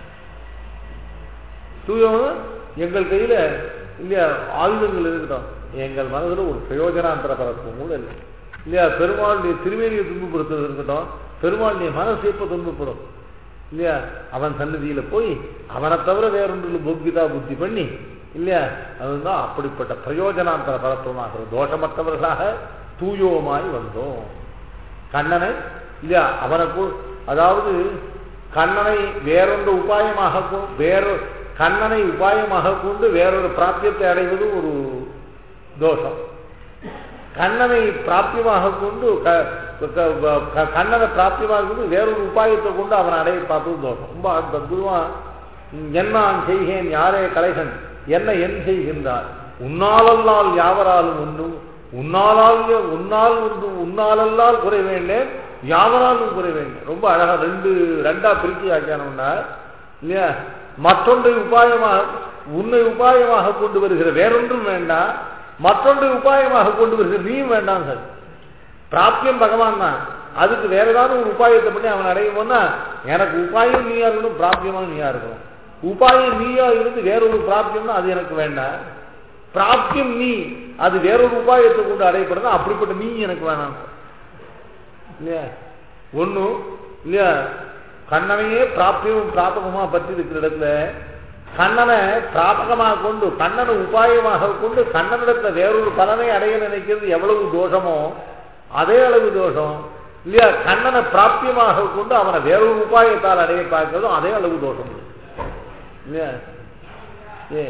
தூயம் எங்கள் கையில இல்லையா ஆயுதங்கள் இருக்கட்டும் எங்கள் மனதில் ஒரு பிரயோஜனாந்தர பரப்பும் கூட இல்லை இல்லையா பெருமாளுடைய திருமேனியை துன்பப்படுத்துறது இருக்கட்டும் பெருமாளுடைய மனசு எப்போ துன்பப்படும் இல்லையா அவன் சன்னதியில போய் அவனை தவிர வேறொன்றில் போக்கிதா புத்தி பண்ணி இல்லையா அதுதான் அப்படிப்பட்ட பிரயோஜனாந்தர பரத்துவமாக தோஷமற்றவர்களாக தூயோமாய் வந்தோம் கண்ணனை இல்லையா அவனுக்கு அதாவது கண்ணனை வேறொன்று உபாயமாக கொ- வேற கண்ணனை உபாயமாக கொண்டு வேறொரு பிராப்தியத்தை அடைவது ஒரு தோஷம் கண்ணனை பிராப்தியமாக கொண்டு க- க- க- கண்ணனை பிராப்தியமாக கொண்டு வேறொரு உபாயத்தை கொண்டு அவனை அடைய பார்ப்பது தோஷம் ரொம்ப அற்புதமா என்னான் செய்கேன் யாரே கலைகன் என்ன என் செய்கின்றார் உன்னாலல்லால் யாவராலும் ஒன்றும் உன்னாலால் உன்னால் ஒன்று உன்னாலல்லால் குறை வேண்டேன் யாவராலும் குறை வேண்டேன் ரொம்ப அழகா ரெண்டு ரெண்டா பிரிச்சு ஆக்கியானோம்னா இல்லையா மற்றொன்றை உபாயமாக உன்னை உபாயமாக கொண்டு வருகிற வேறொன்றும் வேண்டாம் மற்றொன்றை உபாயமாக கொண்டு வருகிற நீயும் வேண்டாம் சார் பிராப்தியம் பகவான் தான் அதுக்கு வேற ஏதாவது ஒரு உபாயத்தை பண்ணி அவன் அடையும்னா எனக்கு உபாயம் நீயா இருக்கணும் பிராப்தியமாக நீயா இருக்கணும் உபாயம் நீயா இருந்து வேறொரு பிராப்தியம்னா அது எனக்கு வேண்டாம் பிராப்தியம் நீ அது வேறொரு உபாயத்தை கொண்டு அடையப்படுறதா அப்படிப்பட்ட நீ எனக்கு வேணாம் இல்லையா ஒண்ணும் இல்லையா கண்ணனையே பிராப்தியமும் பிராபகமா பற்றி இருக்கிற இடத்துல கண்ணனை பிராபகமாக கொண்டு கண்ணனை உபாயமாக கொண்டு கண்ணனிடத்துல வேறொரு பலனை அடைய நினைக்கிறது எவ்வளவு தோஷமோ அதே அளவு தோஷம் இல்லையா கண்ணனை பிராப்தியமாக கொண்டு அவனை வேறொரு உபாயத்தால் அடைய பார்க்கிறதும் அதே அளவு தோஷம் இல்லையா ஏ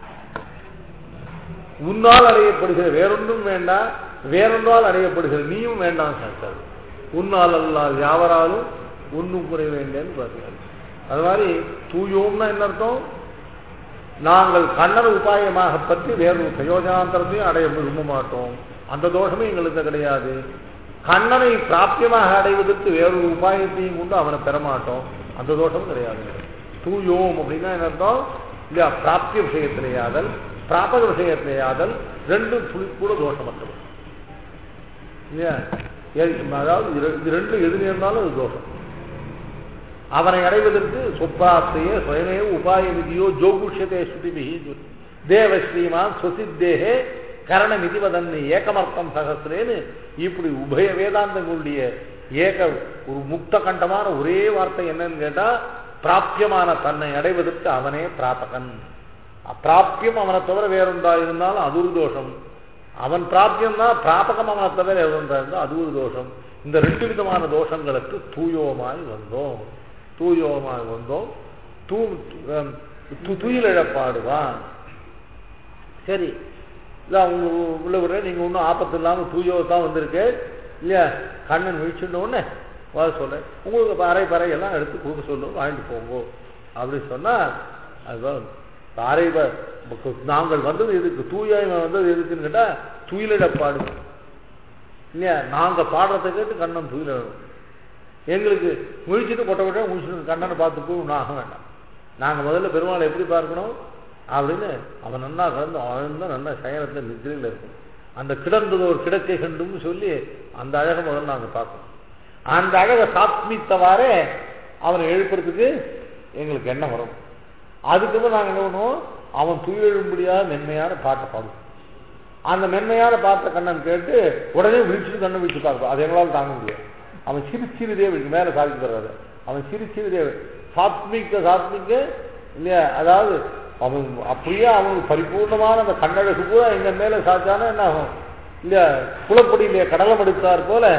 உன்னால் அடையப்படுகிற வேறொன்றும் வேண்டாம் வேறொன்றால் அடையப்படுகிற நீயும் வேண்டாம் சார் உன்னால் அல்லால் யாவராலும் ஒன்றும் குறை வேண்டேன்னு பார்க்கிறார் அது மாதிரி தூயோம்னா என்ன அர்த்தம் நாங்கள் கண்ணனை உபாயமாக பற்றி வேறொரு பிரயோஜனாந்தரத்தையும் அடைய விரும்ப மாட்டோம் அந்த தோஷமே எங்களுக்கு கிடையாது கண்ணனை பிராப்தியமாக அடைவதற்கு வேறொரு உபாயத்தையும் கொண்டு அவனை பெற மாட்டோம் அந்த தோஷமும் கிடையாது தூயோம் அப்படின்னா என்ன அர்த்தம் இல்லையா பிராப்திய விஷயத்திலேயாதல் பிராபக விஷயத்திலேயாதல் ரெண்டும் துளி கூட தோஷமற்றது இல்லையா ஏ- அதாவது இது ரெ- இது ரெண்டும் எது நேர்ந்தாலும் அது தோஷம் அவனை அடைவதற்கு சொப்பாப்தையே சுயமே உபாய விதியோ ஜோகுஷ்யத்தை ஸ்ருதிபிகி தேவ ஸ்ரீமான் சுசித்தேகே கரண மிதிவதன் ஏகமர்த்தம் சகசிரேன்னு இப்படி உபய வேதாந்தங்களுடைய ஏக ஒரு முக்த கண்டமான ஒரே வார்த்தை என்னன்னு கேட்டா பிராப்தியமான தன்னை அடைவதற்கு அவனே பிராபகன் அப்பிராப்தியம் அவனை தவிர வேறொன்றா இருந்தாலும் அது ஒரு தோஷம் அவன் பிராப்தியம் தான் பிராபகம் அவனை தவிர வேறொன்றா இருந்தால் அது ஒரு தோஷம் இந்த ரெண்டு விதமான தோஷங்களுக்கு தூயோமாய் வந்தோம் தூயோமாய் வந்தோம் தூ அஹ் து- துயிலிழப்பாடுவான் சரி இல்லை அவங்க உள்ள விடுற நீங்கள் ஒன்றும் ஆபத்து இல்லாமல் தூயோ தான் வந்திருக்கு இல்லையா கண்ணன் விழிச்சுட்ட உடனே வர சொல்றேன் உங்களுக்கு இப்ப அரை பறை எல்லாம் எடுத்து கொடுக்க சொல்லு வாங்கிட்டு போங்க அப்படி சொன்னால் அதுதான் அரை ப- ப- நாங்கள் வந்தது எதுக்கு தூயாய்மை வந்தது எதுக்குன்னு கேட்டால் துயிலிடப்பாடு இல்லையா நாங்கள் பாடுறதை கேட்டு கண்ணன் துயிலிடணும் எங்களுக்கு முழிச்சுட்டு கொட்ட கொட்ட முழிச்சுட்டு கண்ணனை பார்த்து போய் ஒன்றும் ஆக வேண்டாம் நாங்கள் முதல்ல பெருமாளை எப்படி பார்க்கணும் அப்படின்னு அவன் நன்னா கலந்து ஆழ்ந்த நல்ல சயனத்தில் நித்திரையில் இருக்கும் அந்த கிடந்தது ஒரு கிடக்கை கண்டுன்னு சொல்லி அந்த அழகை முதல்ல நாங்கள் பார்க்கணும் அந்த அழகை சாத்மித்தவாறே அவனை எழுப்புறதுக்கு எங்களுக்கு எண்ணம் வரும் அதுக்கு நாங்கள் என்ன பண்ணுவோம் அவன் துயிலெழும்படியாக மென்மையான பாட்டை பாடுவோம் அந்த மென்மையான பாட்டை கண்ணன் கேட்டு உடனே விழிச்சுட்டு கண்ணை விழிச்சு பார்ப்போம் அது எங்களால் தாங்க முடியாது அவன் சிறு சிறுதே விழிக்கு மேலே சாதிச்சு தர்றாரு அவன் சிறு சிறுதே சாத்மிக்க சாத்மிக்க இல்லையா அதாவது அவன் அப்படியே அவனுக்கு பரிபூர்ணமான அந்த கண்ணழகு பூரா எங்க மேல சாச்சானா என்ன ஆகும் இல்லையா குளப்படியிலே கடலம் எடுத்தார் போல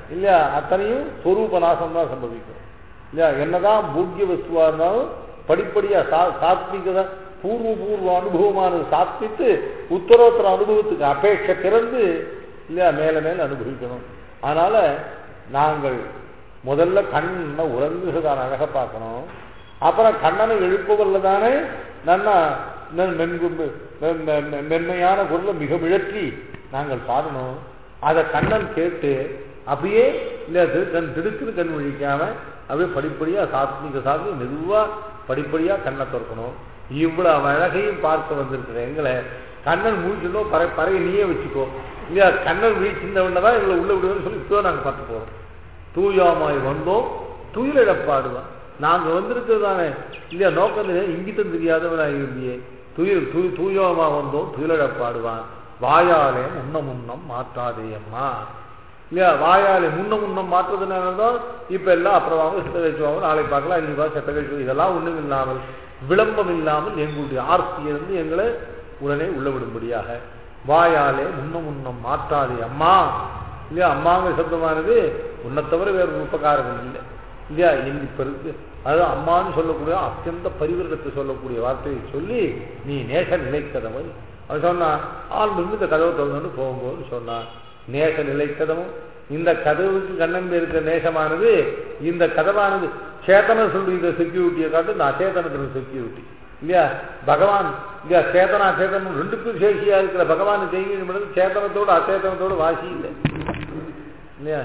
இல்லையா அத்தனையும் சொரூப நாசம் தான் சம்பவிக்கும் இல்லையா என்னதான் பூக்கிய வஸ்துவா இருந்தாலும் படிப்படியா சா சாத்விக பூர்வ பூர்வ அனுபவமானது சாத்வித்து உத்தரோத்தர அனுபவத்துக்கு அபேட்சை திறந்து இல்லையா மேல மேல அனுபவிக்கணும் அதனால நாங்கள் முதல்ல கண்ணனை உறங்குகிறதான அழக பார்க்கணும் அப்புறம் கண்ணனை எழுப்பவரில் தானே நன்னா நெ- மென்கு- மெ- மெ- மெ- மென்மையான குரலை மிக மிழற்றி நாங்கள் பாடணும் அதை கண்ணன் கேட்டு அப்படியே இல்லை கண் திடுக்குன்னு கண் விழிக்காம அப்படியே படிப்படியா சாத்மிக சாத்மி மெதுவா படிப்படியா கண்ணை திறக்கணும் இவ்வளவு அழகையும் பார்க்க வந்திருக்கிற எங்களை கண்ணன் மூழ்கினோம் பறை பறையை நீயே வச்சுக்கோ இல்லையா கண்ணன் வீழ்ச்சிருந்தவன தான் எங்களை உள்ள விடுவேன்னு சொல்லி இப்போ நாங்கள் பார்த்து போறோம் தூயாமாய் வந்தோம் துயிலிழப்பாடுவான் நாங்க வந்திருக்கிறதானே இல்லையா நோக்கம் இங்கிட்டும் தெரியாதவனாக இருந்தியே துயில் தூ தூயோமா வந்தோம் துயிலிழப்பாடுவான் வாயாலே முன்ன முன்னம் மாற்றாதே அம்மா இல்லையா வாயாலே முன்ன முன்னம் மாற்றுறதுனாலதான் இப்ப எல்லாம் அப்புறம் வாங்க சித்த கழிச்சு வாங்க நாளை பார்க்கலாம் இன்னைக்கு வா சித்த கழிச்சு இதெல்லாம் ஒண்ணும் இல்லாமல் விளம்பம் இல்லாமல் எங்களுடைய ஆர்த்தியிலிருந்து எங்களை உடனே உள்ள விடும்படியாக வாயாலே முன்ன முன்னம் மாற்றாதே அம்மா இல்லையா அம்மாங்க சப்தமானது உன்னை தவிர வேறு உபகாரங்கள் இல்லை இல்லையா இன்னி இப்ப இருக்கு அதாவது அம்மான்னு சொல்லக்கூடிய அத்தியந்த பரிவர்த்தத்தை சொல்லக்கூடிய வார்த்தையை சொல்லி நீ நேச நிலைக்கதவன் அவன் சொன்னான் ஆள் இருந்து இந்த கதவை திறந்து போகும்போது சொன்னான் நேச நிலைக்கதவும் இந்த கதவுக்கு கண்ணன் இருக்கிற நேசமானது இந்த கதவானது சேத்தன சொல்லி இந்த செக்யூரிட்டியை காட்டு இந்த அச்சேதனத்தில் செக்யூரிட்டி இல்லையா பகவான் இல்லையா சேதனா சேதனம் ரெண்டுக்கும் சேஷியா இருக்கிற பகவான் செய்ய சேதனத்தோடு அச்சேதனத்தோடு வாசி இல்லை இல்லையா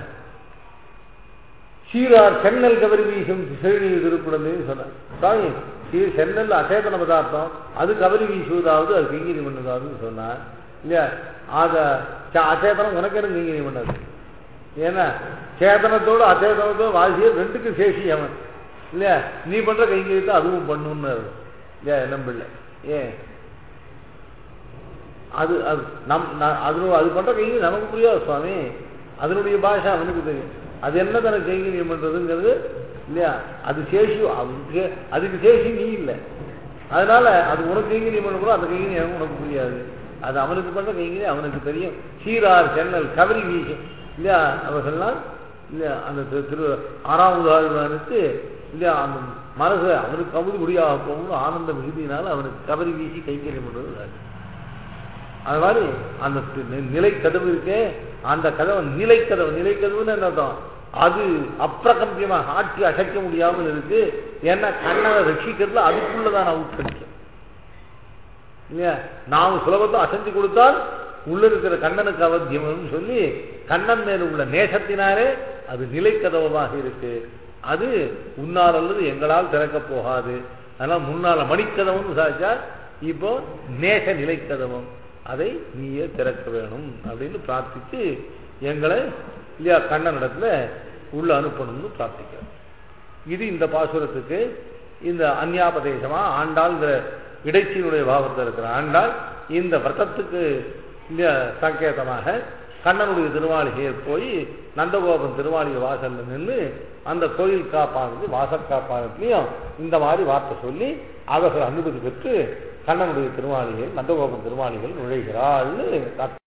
சீரார் சென்னல் கவரி வீசும் செழிநீர் திருக்குடந்தேன்னு சொன்னார் சாமி சீர் சென்னல் அச்சேதன பதார்த்தம் அது கவரி வீசுவதாவது அது கிங்கிரி பண்ணுவதாதுன்னு சொன்னார் இல்லையா அத ச- அச்சேதனம் உனக்கு எனக்கு கிங்கிரி பண்ணாது ஏன்னா சேதனத்தோடு அச்சேதனத்தோடு வாசிய ரெண்டுக்கும் சேஷி அவன் இல்லையா நீ பண்ற கைங்கரியத்தை அதுவும் பண்ணுன்னு இல்லையா நம்ப இல்லை ஏன் அது அது நம் ந- அது அது பண்ற கைங்கரியம் நமக்கு புரியாது சுவாமி அதனுடைய பாஷை அவனுக்கு தெரியும் அது என்ன தானே கைங்கரியம் பண்றதுங்கிறது இல்லையா அது சேஷி அவனுக்கு அதுக்கு சேஷி நீ இல்லை அதனால அது உனக்கு கைங்கரியம் பண்ண கூட அந்த கைங்கரியம் எனக்கு உனக்கு புரியாது அது அவனுக்கு பண்ற கைங்கரியம் அவனுக்கு தெரியும் சீரார் சென்னல் கவரி வீசும் இல்லையா அவர்கள்லாம் இல்லையா அந்த திரு- திரு ஆறாவது ஆழ்வானுக்கு இல்லையா அந்த மனசு அவனுக்கு கவுது முடியாக போகணும் ஆனந்த மிகுதியினால அவனுக்கு கவரி வீசி கைங்கரியம் பண்றது அது. அது மாதிரி அந்த தி- நி- நிலைக்கதவு இருக்கே அந்த கதவு நிலைக்கதவு நிலைக்கதவுன்னு என்ன அர்த்தம் அது அப்பிரகம்பியமா ஆட்சி அசைக்க முடியாமல் இருக்கு ஏன்னா கண்ணனை ரட்சிக்கிறதுல அதுக்குள்ளதான் உட்கணிக்கும் இல்லையா நாம் சுலபத்தை அசைஞ்சு கொடுத்தால் உள்ள இருக்கிற கண்ணனுக்கு அவத்தியம்னு சொல்லி கண்ணன் மேல் உள்ள நேசத்தினாலே அது நிலைக்கதவமாக இருக்கு அது உன்னால் அல்லது எங்களால் திறக்கப் போகாது அதனால முன்னால மணிக்கதவுன்னு சாச்சா இப்போ நேச நிலைக்கதவம் அதை நீயே திறக்க வேணும் அப்படின்னு பிரார்த்திச்சு எங்களை இல்லையா கண்ணனிடத்துல உள்ள அனுப்பணும்னு பிரார்த்திக்கிறோம் இது இந்த பாசுரத்துக்கு இந்த அந்யாபதேசமா ஆண்டாள் இந்த இடைச்சியினுடைய பாவத்தில் இருக்கிற ஆண்டாள் இந்த விரதத்துக்கு இல்லையா சங்கேதமாக கண்ணனுடைய திருமாளிகையில் போய் நந்தகோபன் திருமாளிகை வாசல்ல நின்று அந்த கோயில் காப்பானது வாசல் காப்பானதுலையும் இந்த மாதிரி வார்த்தை சொல்லி அவர்கள் அனுமதி பெற்று கண்ணனுடைய திருமாளிகையில் நந்தகோபன் திருமாளிகையில் நுழைகிறாள்னு